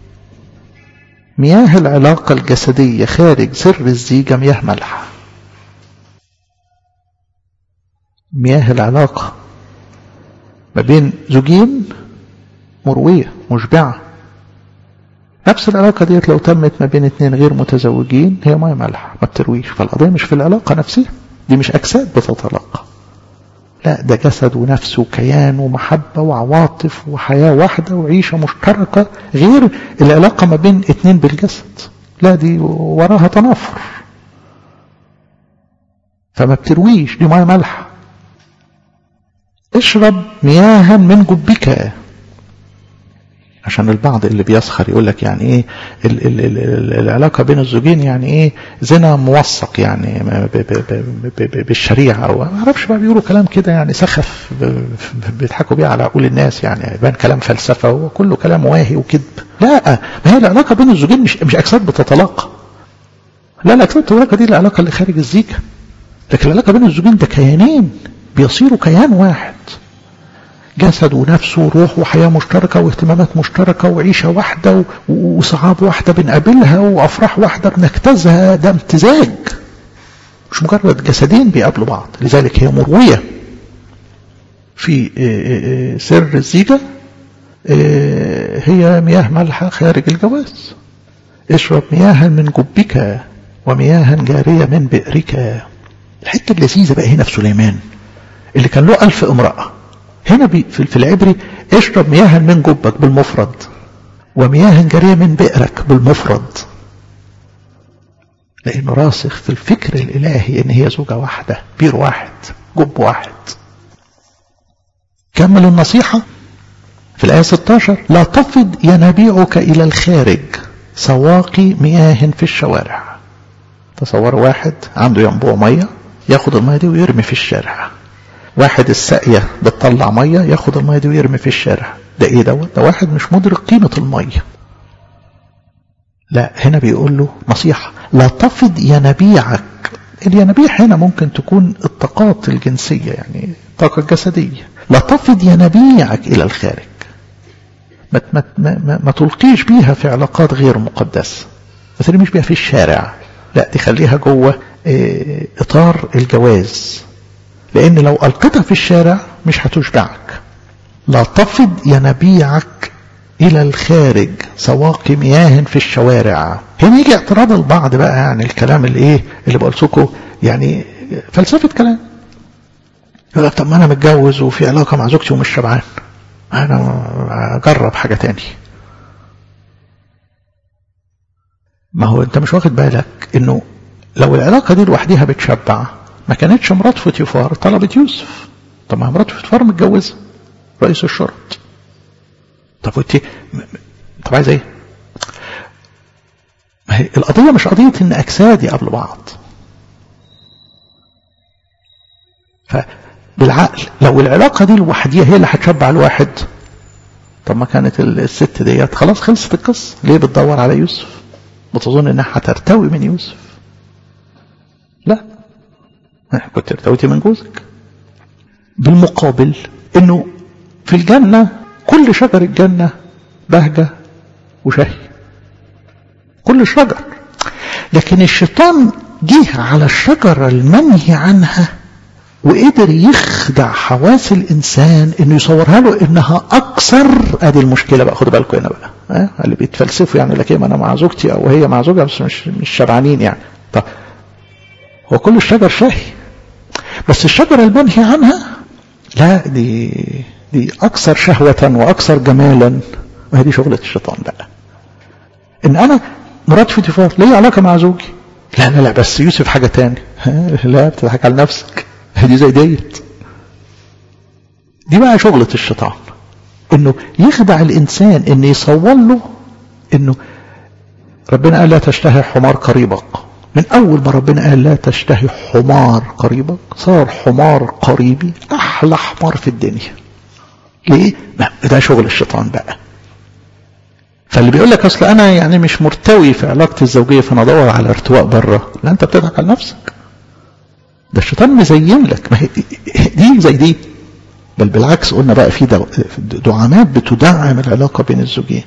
مياه العلاقة الجسدية خارج سر الزيجة مياه ملح مياه العلاقة ما بين زوجين مروية مشبعة نفس العلاقة ديت لو تمت ما بين اتنين غير متزوجين هي مياه ملح ما بترويش فالقضية مش في العلاقة نفسها دي مش أجساد بتتلاقى لا ده جسد ونفس وكيان ومحبة وعواطف وحياة واحدة وعيشة مشتركة غير العلاقة ما بين اتنين بالجسد لا دي وراها تنافر فما بترويش دي مياه مالحة اشرب مياها من جبك عشان البعض اللي بيسخر يقول لك يعني ايه ال ال ال ال العلاقه بين الزوجين يعني ايه زنا موثق يعني ب ب ب ب بالشريعه او ما اعرفش بقى بيقولوا كلام كده يعني سخف بيضحكوا بيه على عقول الناس يعني يبان كلام فلسفه وكله كلام واهي وكذب لا ما هي العلاقه بين الزوجين مش مش اجساد بتتلاقى لا الاجساد بتتلاقى دي العلاقه اللي خارج الزيجه لكن العلاقه بين الزوجين ده كيانين بيصيروا كيان واحد جسد ونفس وروح وحياة مشتركة واهتمامات مشتركة وعيشة واحدة وصعاب واحدة بنقابلها وأفراح واحدة بنجتازها ده امتزاج مش مجرد جسدين بيقابلوا بعض لذلك هي مروية في سر الزيجة هي مياه مالحة خارج الجواز اشرب مياها من جبك ومياها جارية من بئرك الحتة اللذيذة بقى هنا في سليمان اللي كان له ألف امرأة هنا في العبري اشرب مياها من جبك بالمفرد ومياه جارية من بئرك بالمفرد لأنه راسخ في الفكر الإلهي إن هي زوجة واحدة بير واحد جب واحد كمل النصيحة في الآية 16 لا تفض ينابيعك إلى الخارج سواقي مياه في الشوارع تصور واحد عنده ينبوع مية ياخد المية دي ويرمي في الشارع واحد الساقية بتطلع مية ياخد المية دي ويرمي في الشارع ده ايه دوت ده واحد مش مدرك قيمة المية لا هنا بيقول له نصيحة لا تفض ينابيعك الينابيع هنا ممكن تكون الطاقات الجنسية يعني الطاقة الجسدية لا تفض ينابيعك إلى الخارج ما, ما, ما, ما تلقيش بيها في علاقات غير مقدسة ما ترميش بيها في الشارع لا تخليها جوه اه إطار الجواز لأن لو ألقيتها في الشارع مش هتشبعك لا تفض ينابيعك إلى الخارج سواقي مياه في الشوارع هنا يجي اعتراض البعض بقى يعني الكلام اللي ايه اللي بقول لكم يعني فلسفة كلام يقول لك طب ما انا متجوز وفي علاقة مع زوجتي ومش شبعان انا اجرب حاجة تاني ما هو انت مش واخد بالك انه لو العلاقة دي لوحدها بتشبع ما كانتش مرات فوتيفار طلبت يوسف طب ما مرات فوتيفار متجوزة رئيس الشرط طب وانت طب عايز ايه ما هي القضية مش قضية ان اجساد يقابلوا بعض فبالعقل لو العلاقة دي لوحديها هي اللي هتشبع الواحد طب ما كانت الست ديت خلاص خلصت القصة ليه بتدور على يوسف بتظن انها هترتوي من يوسف لا كنت ارتويتي من جوزك بالمقابل انه في الجنة كل شجر الجنة بهجة وشهي كل شجر لكن الشيطان جه على الشجرة المنهي عنها وقدر يخدع حواس الإنسان إنه يصورها له إنها أكثر أدي المشكلة بقى خدوا بالكم هنا بقى أه؟ اللي بيتفلسفوا يعني لك إيه أنا مع زوجتي أو هي مع زوجها بس مش مش شبعانين يعني طب هو كل الشجر شهي بس الشجرة المنهي عنها لا دي دي أكثر شهوة وأكثر جمالا وهذه شغلة الشيطان بقى إن أنا مرات فوتيفار ليه علاقة مع زوجي لا لا لا بس يوسف حاجة تاني لا بتضحك على نفسك دي زي ديت دي بقى شغلة الشيطان انه يخدع الانسان ان يصور له انه ربنا قال لا تشتهي حمار قريبك من اول ما ربنا قال لا تشتهي حمار قريبك صار حمار قريبي احلى حمار في الدنيا ليه ده شغل الشيطان بقى فاللي بيقول لك اصل انا يعني مش مرتوي في علاقتي الزوجيه فانا ادور على ارتواء بره لا انت بتضحك على نفسك ده الشيطان مزين لك ما هي دي زي دي بل بالعكس قلنا بقى في دعامات بتدعم العلاقه بين الزوجين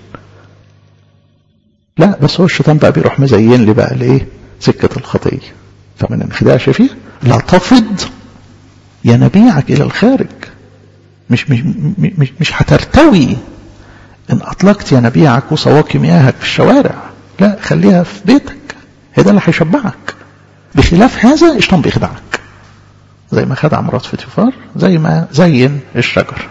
لا بس هو الشيطان بقى بيروح مزين لي بقى الايه سكه الخطيه فمن انخداعش فيها لا تفض ينابيعك الى الخارج مش مش مش مش هترتوي ان اطلقت ينابيعك وصواكي مياهك في الشوارع لا خليها في بيتك هي ده اللي هيشبعك بخلاف هذا الشيطان بيخدعك زي ما خدع مرات فوتيفار زي ما زين الشجر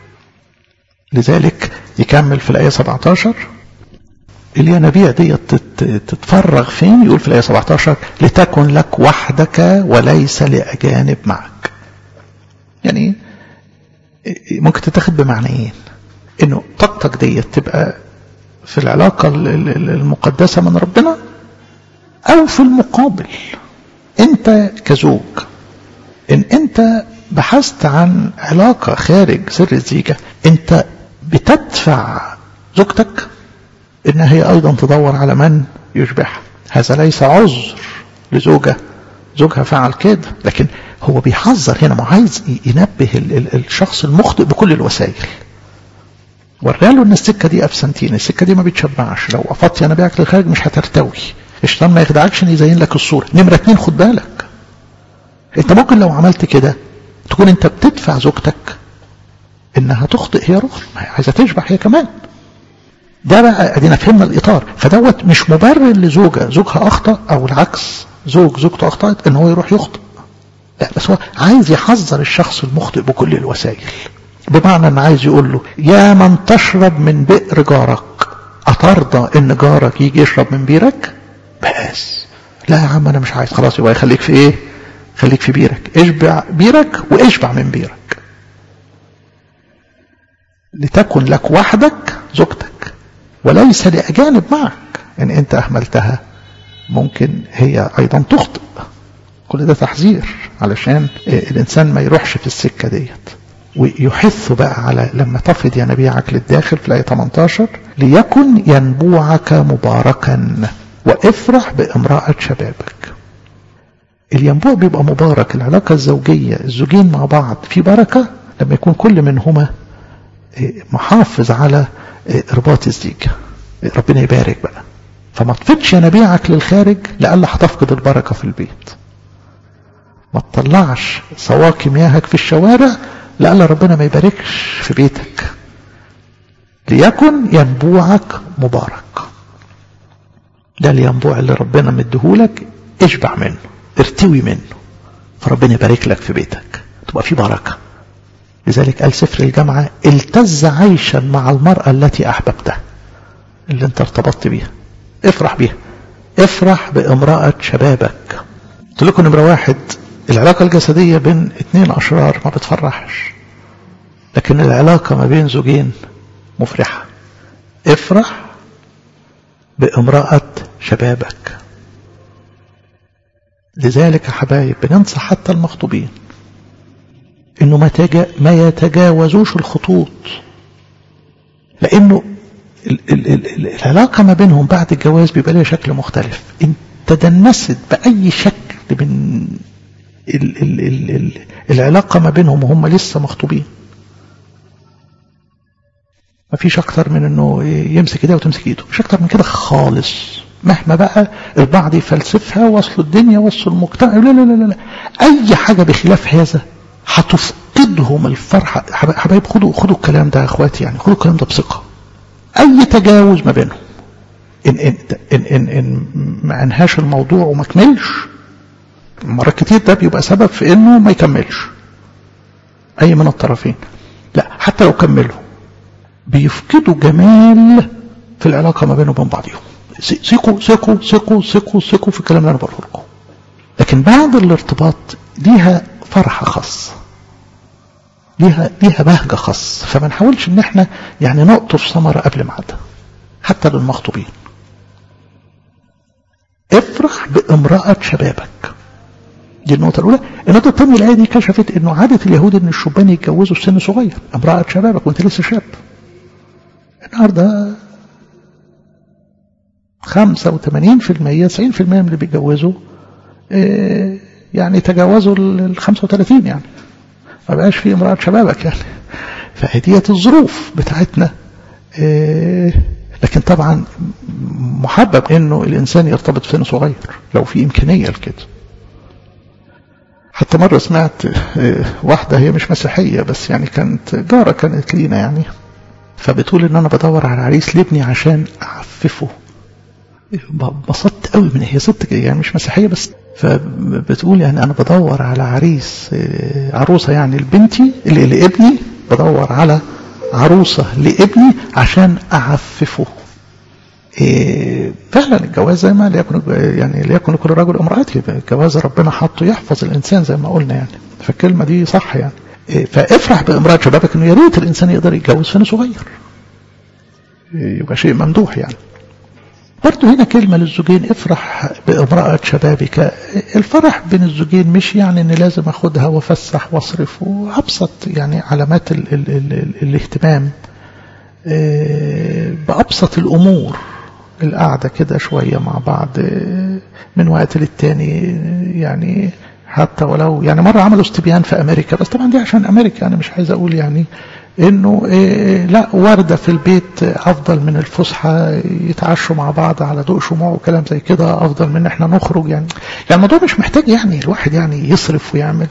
لذلك يكمل في الآية 17 الينابيع دي تتفرغ فين يقول في الآية 17 لتكن لك وحدك وليس لأجانب معك يعني ممكن تتاخد بمعنيين انه طاقتك دي تبقى في العلاقة المقدسة من ربنا او في المقابل انت كزوج ان انت بحثت عن علاقة خارج سر الزيجة انت بتدفع زوجتك ان هي ايضا تدور على من يشبعها هذا ليس عذر لزوجة زوجها فعل كده لكن هو بيحذر هنا ما عايز ينبه الشخص المخطئ بكل الوسائل وراله ان السكه دي ابسنتين السكه دي ما بتشبعش لو قفطت انا بيعك للخارج مش هترتوي الشيطان ما يخدعكش ان يزين لك الصوره نمره اتنين خد بالك انت ممكن لو عملت كده تكون انت بتدفع زوجتك انها تخطئ هي رخر ما هي عايزه تشبع هي كمان ده بقى ادينا فهمنا الاطار فدوت مش مبرر لزوجه زوجها اخطا او العكس زوج زوجته اخطات ان هو يروح يخطئ لا بس هو عايز يحذر الشخص المخطئ بكل الوسائل بمعنى ان عايز يقول له يا من تشرب من بئر جارك اترضى ان جارك يجي يشرب من بيرك بس لا يا عم انا مش عايز خلاص يبقى خليك في ايه خليك في بيرك اشبع بيرك واشبع من بيرك لتكن لك وحدك زوجتك وليس لأجانب معك إن أنت أهملتها ممكن هي أيضا تخطئ كل ده تحذير علشان الإنسان ما يروحش في السكة ديت ويحث بقى على لما تفرض ينابيعك للداخل في الآية 18 ليكن ينبوعك مباركا وافرح بامرأة شبابك الينبوع بيبقى مبارك العلاقة الزوجية الزوجين مع بعض في بركة لما يكون كل منهما محافظ على ارباط الزيجة ربنا يبارك بقى فما تفدش ينابيعك للخارج لألا هتفقد البركة في البيت ما تطلعش سواقي مياهك في الشوارع لألا ربنا ما يباركش في بيتك ليكن ينبوعك مبارك ده الينبوع اللي ربنا مديهولك اشبع منه ارتوي منه فربنا يبارك لك في بيتك تبقى في بركة لذلك قال سفر الجامعة التز عيشا مع المرأة التي أحببتها اللي انت ارتبطت بيها افرح بيها افرح بامرأة شبابك قلت لكم نمرة واحد العلاقة الجسدية بين اتنين أشرار ما بتفرحش لكن العلاقة ما بين زوجين مفرحة افرح بامرأة شبابك لذلك يا حبايب بننصح حتى المخطوبين انه ما, تجا ما يتجاوزوش الخطوط لانه ال ال ال العلاقة ما بينهم بعد الجواز بيبقى لها شكل مختلف ان تدنست بأي شكل من ال ال ال ال العلاقة ما بينهم وهم لسه مخطوبين ما فيش اكتر من انه يمسك ايده وتمسك ايده مش اكتر من كده خالص مهما بقى البعض يفلسفها وصلوا الدنيا وصلوا المجتمع لا لا لا لا اي حاجة بخلاف هذا هتفقدهم الفرحة حبايب خدوا خدوا الكلام ده يا اخواتي يعني خدوا الكلام ده بثقة اي تجاوز ما بينهم ان ان ان ان, إن ما انهاش الموضوع وما كملش مرات كتير ده بيبقى سبب في انه ما يكملش اي من الطرفين لا حتى لو كملوا بيفقدوا جمال في العلاقه ما بينهم وبين بعضهم ثقوا ثقوا ثقوا ثقوا ثقوا في الكلام اللي انا بقوله لكم لكن بعد الارتباط ليها فرحه خاصه ليها ليها بهجه خاصه فما نحاولش ان احنا يعني نقطف ثمره قبل ميعادها حتى للمخطوبين افرح بامرأة شبابك دي النقطة الأولى النقطة الثانية الآية دي كشفت إنه عادة اليهود إن الشبان يتجوزوا في سن صغير امرأة شبابك وأنت لسه شاب النهاردة 85% 90% من اللي بيتجوزوا إيه يعني تجاوزوا ال 35 يعني ما بقاش في امرأة شبابك يعني فهدية الظروف بتاعتنا إيه لكن طبعا محبب انه الانسان يرتبط في سن صغير لو في امكانيه لكده حتى مرة سمعت واحدة هي مش مسيحية بس يعني كانت جارة كانت لينا يعني فبتقول ان انا بدور على عريس لابني عشان اعففه انبسطت قوي من هي ست يعني مش مسيحية بس فبتقول يعني انا بدور على عريس عروسة يعني لبنتي اللي لابني بدور على عروسة لابني عشان أعففه إيه فعلا الجواز زي ما ليكن يعني ليكن لكل رجل امرأته الجواز ربنا حطه يحفظ الإنسان زي ما قلنا يعني فالكلمة دي صح يعني إيه فافرح بامرأة شبابك إنه يا ريت الإنسان يقدر يتجوز سن صغير إيه يبقى شيء ممدوح يعني برضه هنا كلمة للزوجين افرح بامرأة شبابك الفرح بين الزوجين مش يعني ان لازم اخدها وافسح واصرف وابسط يعني علامات ال ال ال ال الاهتمام بأبسط الأمور القعدة كده شوية مع بعض من وقت للتاني يعني حتى ولو يعني مرة عملوا استبيان في أمريكا بس طبعا دي عشان أمريكا أنا مش عايز أقول يعني انه إيه لا وردة في البيت افضل من الفسحة يتعشوا مع بعض على ضوء شموع وكلام زي كده افضل من احنا نخرج يعني يعني الموضوع مش محتاج يعني الواحد يعني يصرف ويعمل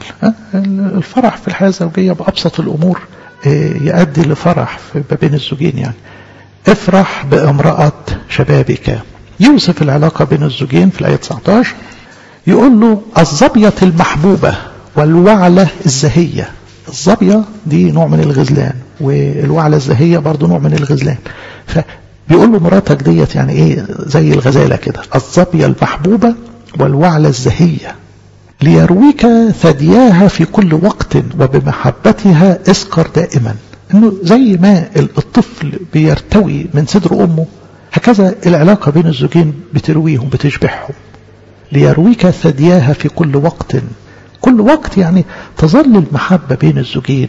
الفرح في الحياة الزوجية بأبسط الامور إيه يؤدي لفرح ما بين الزوجين يعني افرح بامرأة شبابك يوصف العلاقة بين الزوجين في الآية 19 يقول له الظبية المحبوبة والوعلة الزهية الظبية دي نوع من الغزلان والوعلة الزهية برضو نوع من الغزلان فبيقول له مراتك ديت يعني ايه زي الغزالة كده الظبية المحبوبة والوعلة الزهية ليرويك ثدياها في كل وقت وبمحبتها اسكر دائما انه زي ما الطفل بيرتوي من صدر امه هكذا العلاقة بين الزوجين بترويهم بتشبعهم ليرويك ثدياها في كل وقت كل وقت يعني تظل المحبة بين الزوجين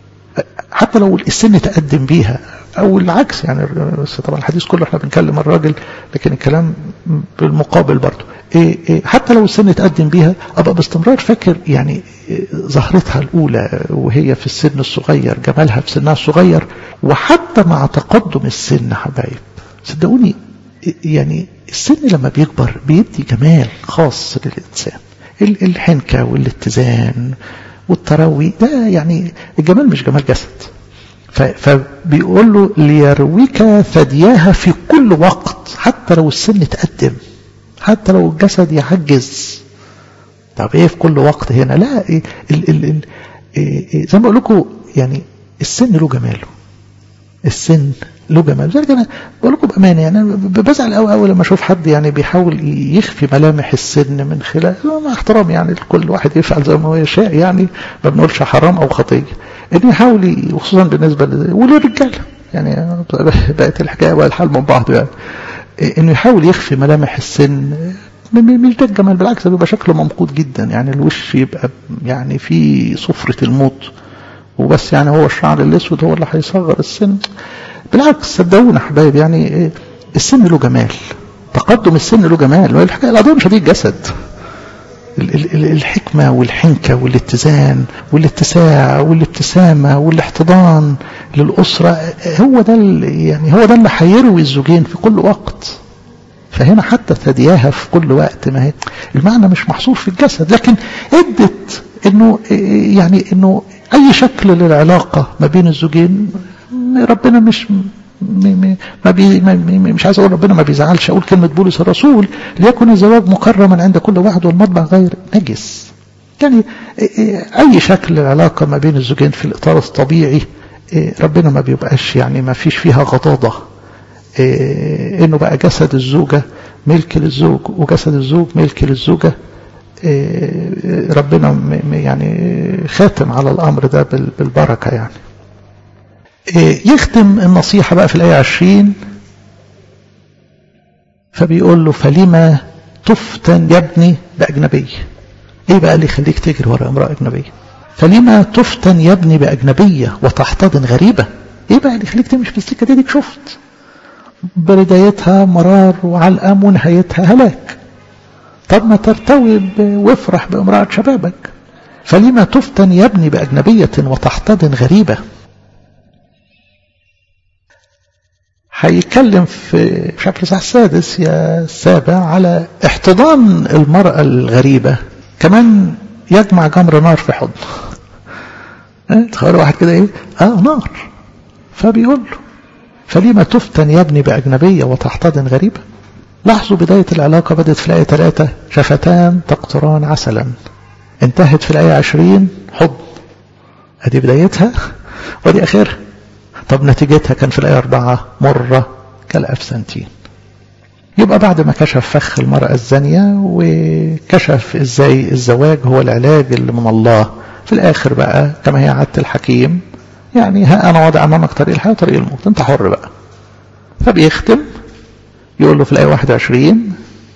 حتى لو السن تقدم بيها او العكس يعني بس طبعا الحديث كله احنا بنكلم الراجل لكن الكلام بالمقابل برضه إيه إيه حتى لو السن تقدم بيها ابقى باستمرار فاكر يعني إيه ظهرتها الاولى وهي في السن الصغير جمالها في سنها الصغير وحتى مع تقدم السن حبايب صدقوني يعني السن لما بيكبر بيدي جمال خاص للانسان الحنكة والاتزان والتروي ده يعني الجمال مش جمال جسد فبيقول له ليرويك ثدياها في كل وقت حتى لو السن تقدم حتى لو الجسد يعجز طب ايه في كل وقت هنا لا إيه ال ال ال إيه زي ما بقول لكم يعني السن له جماله السن له جمال لذلك انا بقول لكم بامانه يعني بزعل قوي قوي لما اشوف حد يعني بيحاول يخفي ملامح السن من خلال مع احترام يعني كل واحد يفعل زي ما هو يشاء يعني ما بنقولش حرام او خطيه ان يحاول وخصوصا بالنسبه وللرجاله يعني بقت الحكايه والحال من بعض يعني انه يحاول يخفي ملامح السن مش ده الجمال بالعكس بيبقى شكله ممقوت جدا يعني الوش يبقى يعني في صفرة الموت وبس يعني هو الشعر الاسود هو اللي هيصغر السن بالعكس صدقونا حبايب يعني السن له جمال تقدم السن له جمال الحكايه القضيه مش قضيه جسد الحكمة والحنكة والاتزان والاتساع والابتسامة والاحتضان للأسرة هو ده يعني هو ده اللي هيروي الزوجين في كل وقت فهنا حتى ثدياها في كل وقت ما هي المعنى مش محصور في الجسد لكن ادت انه يعني انه اي شكل للعلاقة ما بين الزوجين ربنا مش ما بي ما مش عايز اقول ربنا ما بيزعلش اقول كلمه بولس الرسول ليكن الزواج مكرما عند كل واحد والمطبع غير نجس يعني اي شكل العلاقه ما بين الزوجين في الاطار الطبيعي ربنا ما بيبقاش يعني ما فيش فيها غضاضه انه بقى جسد الزوجه ملك للزوج وجسد الزوج ملك للزوجه ربنا يعني خاتم على الامر ده بالبركه يعني يختم النصيحة بقى في الآية عشرين فبيقول له فلما تفتن يا ابني بأجنبية ايه بقى اللي يخليك تجري ورا امرأة أجنبية فلما تفتن يا ابني بأجنبية وتحتضن غريبة ايه بقى اللي يخليك تمشي في السكة دي ديك شفت بدايتها مرار وعلقم ونهايتها هلاك طب ما ترتوي وافرح بامرأة شبابك فلما تفتن يا ابني بأجنبية وتحتضن غريبة هيتكلم في مش عارف الإصحاح السادس يا السابع على احتضان المرأة الغريبة كمان يجمع جمر نار في حضنه تخيل واحد كده ايه اه نار فبيقول له فلما تفتن يا ابني بأجنبية وتحتضن غريبة لاحظوا بداية العلاقة بدأت في الآية 3 شفتان تقطران عسلا انتهت في الآية 20 حضن ادي بدايتها ودي آخرها طب نتيجتها كان في الآية أربعة مرة كالأفسنتين يبقى بعد ما كشف فخ المرأة الزانية وكشف ازاي الزواج هو العلاج اللي من الله في الآخر بقى كما هي عادة الحكيم يعني ها أنا وضع أمامك طريق الحياة وطريق الموت أنت حر بقى فبيختم يقول له في الآية 21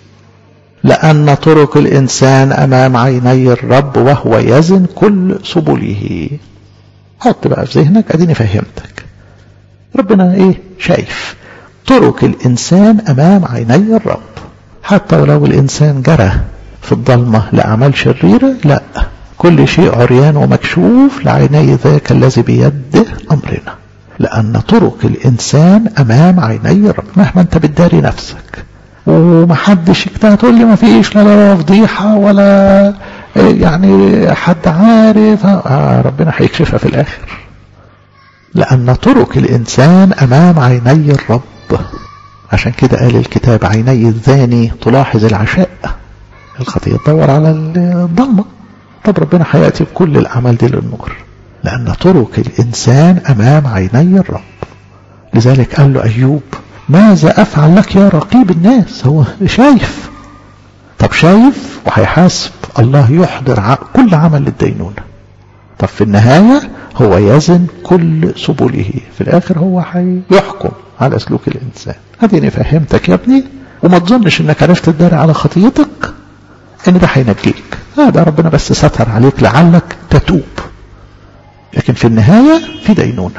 لأن طرق الإنسان أمام عيني الرب وهو يزن كل سبله حط بقى في ذهنك أديني فهمتك ربنا ايه شايف طرق الانسان امام عيني الرب حتى ولو الانسان جرى في الظلمة لأعمال شريرة لا كل شيء عريان ومكشوف لعيني ذاك الذي بيده أمرنا لأن طرق الإنسان أمام عيني الرب مهما أنت بتداري نفسك ومحدش تقول لي ما فيش لا لا فضيحة ولا يعني حد عارف آه ربنا هيكشفها في الآخر لأن طرق الإنسان أمام عيني الرب عشان كده قال الكتاب عيني الزاني تلاحظ العشاء الخطية تدور على الضلمة طب ربنا هيأتي بكل الأعمال دي للنور لأن طرق الإنسان أمام عيني الرب لذلك قال له أيوب ماذا أفعل لك يا رقيب الناس هو شايف طب شايف وهيحاسب الله يحضر كل عمل للدينونة طب في النهاية هو يزن كل سبله في الآخر هو هيحكم على سلوك الإنسان هذه فهمتك يا ابني وما تظنش انك عرفت تداري على خطيتك ان ده هينجيك هذا ربنا بس ستر عليك لعلك تتوب لكن في النهاية في دينونة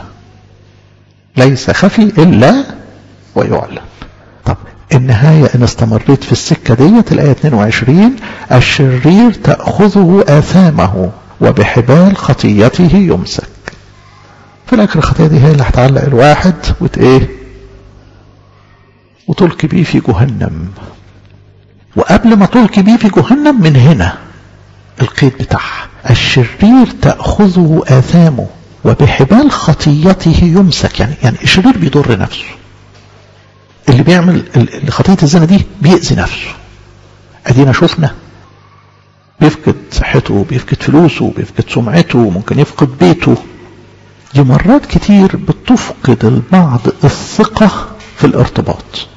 ليس خفي إلا ويعلن طب النهاية إن استمريت في السكة ديت الآية 22 الشرير تأخذه آثامه وبحبال خطيته يمسك في الآخر الخطية دي هي اللي هتعلق الواحد وت إيه وتلقي بيه في جهنم وقبل ما تلقي بيه في جهنم من هنا القيد بتاعها الشرير تأخذه آثامه وبحبال خطيته يمسك يعني يعني الشرير بيضر نفسه اللي بيعمل خطية الزنا دي بيأذي نفسه ادينا شفنا بيفقد صحته بيفقد فلوسه بيفقد سمعته ممكن يفقد بيته دي مرات كتير بتفقد البعض الثقة في الارتباط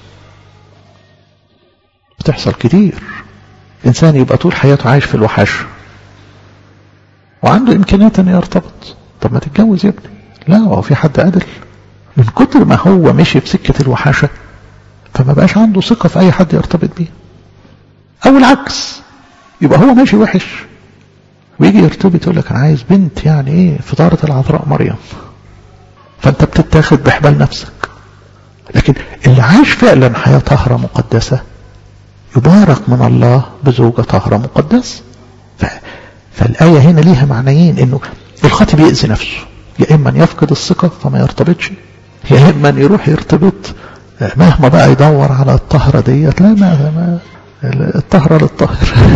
بتحصل كتير إنسان يبقى طول حياته عايش في الوحش وعنده إمكانيات أن يرتبط طب ما تتجوز يا ابني لا هو في حد قادر من كتر ما هو مشي في سكة الوحشة فما بقاش عنده ثقة في أي حد يرتبط بيه أو العكس يبقى هو ماشي وحش ويجي يرتبط يقول لك أنا عايز بنت يعني إيه في دارة العذراء مريم فأنت بتتاخد بحبال نفسك لكن اللي عاش فعلا حياة طاهرة مقدسة يبارك من الله بزوجة طاهرة مقدسة ف... فالآية هنا ليها معنيين انه الخاطب بيأذي نفسه يا اما ان يفقد الثقة فما يرتبطش يا اما ان يروح يرتبط مهما بقى يدور على الطهرة ديت لا ما, ما الطهرة للطهر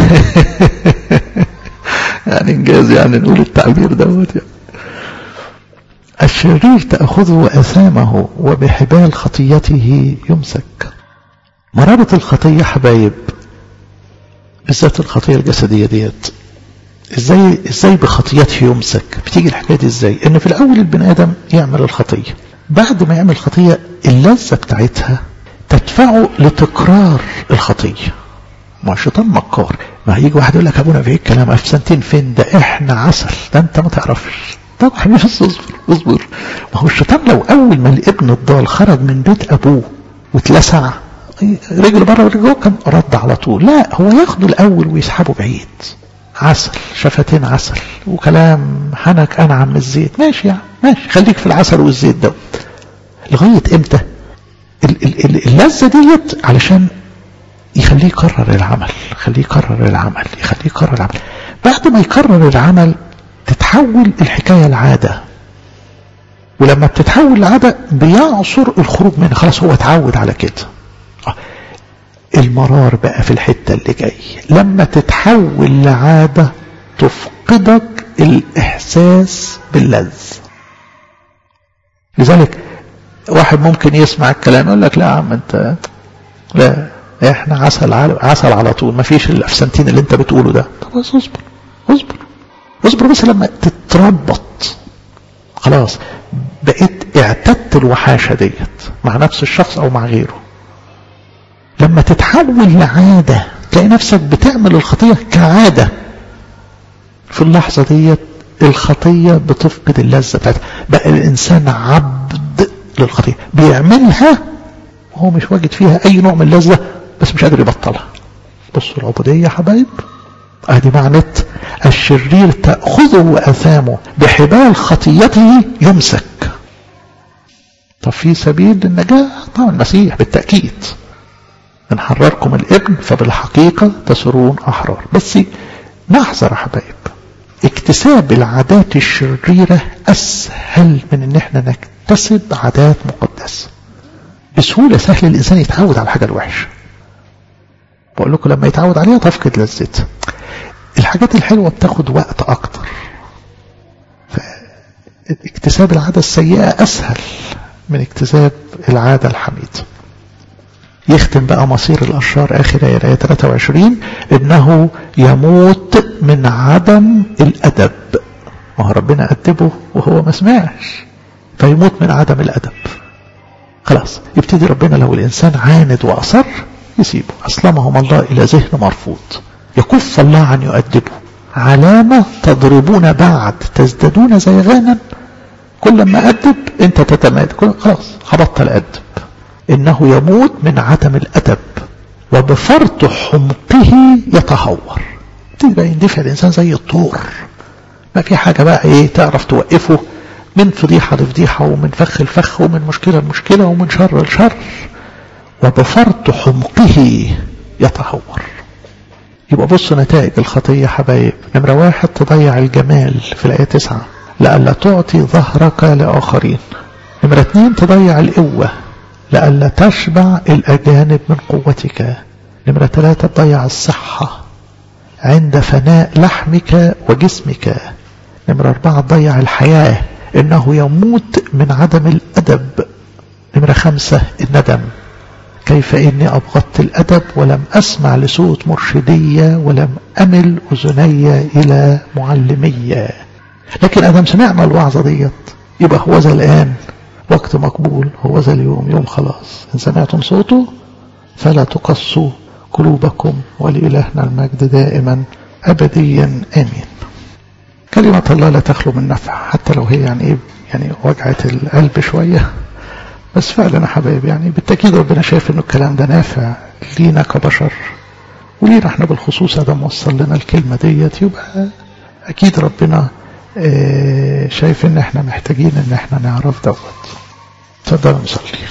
يعني انجاز يعني نقول التعبير دوت يعني. الشرير تأخذه أثامه وبحبال خطيته يمسك مرارة الخطية حبايب بالذات الخطية الجسدية ديت ازاي ازاي بخطيته يمسك بتيجي الحكايه دي ازاي ان في الاول البني ادم يعمل الخطيه بعد ما يعمل خطيه اللذه بتاعتها تدفعه لتكرار الخطيه ما الشيطان مكار ما هيجي واحد يقول لك ابونا في الكلام افسنتين فين ده احنا عسل ده انت ما تعرفش طب حبيبي بس اصبر اصبر ما هو الشيطان لو اول ما الابن الضال خرج من بيت ابوه واتلسع رجل بره ورجل جوه كان رد على طول لا هو ياخده الاول ويسحبه بعيد عسل شفتين عسل وكلام حنك انعم من الزيت ماشي يعني ماشي خليك في العسل والزيت دوت لغايه امتى اللذه ديت علشان يخليه يكرر العمل يخليه يكرر العمل يخليه يكرر العمل بعد ما يكرر العمل تتحول الحكايه لعاده ولما بتتحول لعاده بيعصر الخروج منها خلاص هو اتعود على كده المرار بقى في الحتة اللي جاي لما تتحول لعادة تفقدك الإحساس باللذ لذلك واحد ممكن يسمع الكلام يقول لك لا يا عم انت لا احنا عسل على عسل على طول ما فيش الافسنتين اللي انت بتقوله ده طب بس اصبر اصبر اصبر بس لما تتربط خلاص بقيت اعتدت الوحاشه ديت مع نفس الشخص او مع غيره لما تتحول لعادة تلاقي نفسك بتعمل الخطية كعادة في اللحظة ديت الخطية بتفقد اللذة بتاعتها بقى الإنسان عبد للخطية بيعملها وهو مش واجد فيها أي نوع من اللذة بس مش قادر يبطلها بصوا العبودية يا حبايب ادي معنى الشرير تأخذه وأثامه بحبال خطيته يمسك طب في سبيل للنجاة طبعا المسيح بالتأكيد إن حرركم الابن فبالحقيقة تسرون أحرار بس نحذر يا حبايب اكتساب العادات الشريرة أسهل من إن احنا نكتسب عادات مقدسة بسهولة سهل الإنسان يتعود على الحاجة الوحشة بقول لكم لما يتعود عليها تفقد لذتها الحاجات الحلوة بتاخد وقت أكتر اكتساب العادة السيئة أسهل من اكتساب العادة الحميدة يختم بقى مصير الأشرار آخر آية 23 إنه يموت من عدم الأدب ما هو ربنا أدبه وهو ما سمعش فيموت من عدم الأدب خلاص يبتدي ربنا لو الإنسان عاند وأصر يسيبه أسلمهم الله إلى ذهن مرفوض يكف الله عن يؤدبه علامة تضربون بعد تزدادون زيغانا كل ما أدب أنت تتمادى خلاص هبطل أدب إنه يموت من عدم الأدب وبفرط حمقه يتهور تبقى يندفع الإنسان زي الطور ما في حاجة بقى إيه تعرف توقفه من فضيحة لفضيحة ومن فخ لفخ ومن مشكلة لمشكلة ومن شر لشر وبفرط حمقه يتهور يبقى بصوا نتائج الخطية حبايب نمرة واحد تضيع الجمال في الآية تسعة لألا تعطي ظهرك لآخرين نمرة اتنين تضيع القوة لألا تشبع الأجانب من قوتك نمرة ثلاثة تضيع الصحة عند فناء لحمك وجسمك نمرة أربعة تضيع الحياة إنه يموت من عدم الأدب نمرة خمسة الندم كيف إني أبغضت الأدب ولم أسمع لصوت مرشدية ولم أمل أذني إلى معلمية لكن أدم سمعنا الوعظة ديت يبقى هو ذا الآن وقت مقبول هو ذا اليوم يوم خلاص إن سمعتم صوته فلا تقصوا قلوبكم ولإلهنا المجد دائما أبديا آمين كلمة الله لا تخلو من نفع حتى لو هي يعني إيه يعني وجعت القلب شوية بس فعلا يا حبايبي يعني بالتأكيد ربنا شايف إنه الكلام ده نافع لينا كبشر ولينا احنا بالخصوص هذا موصل لنا الكلمة ديت يبقى أكيد ربنا اه شايف إن احنا محتاجين إن احنا نعرف دوت تفضل نصلي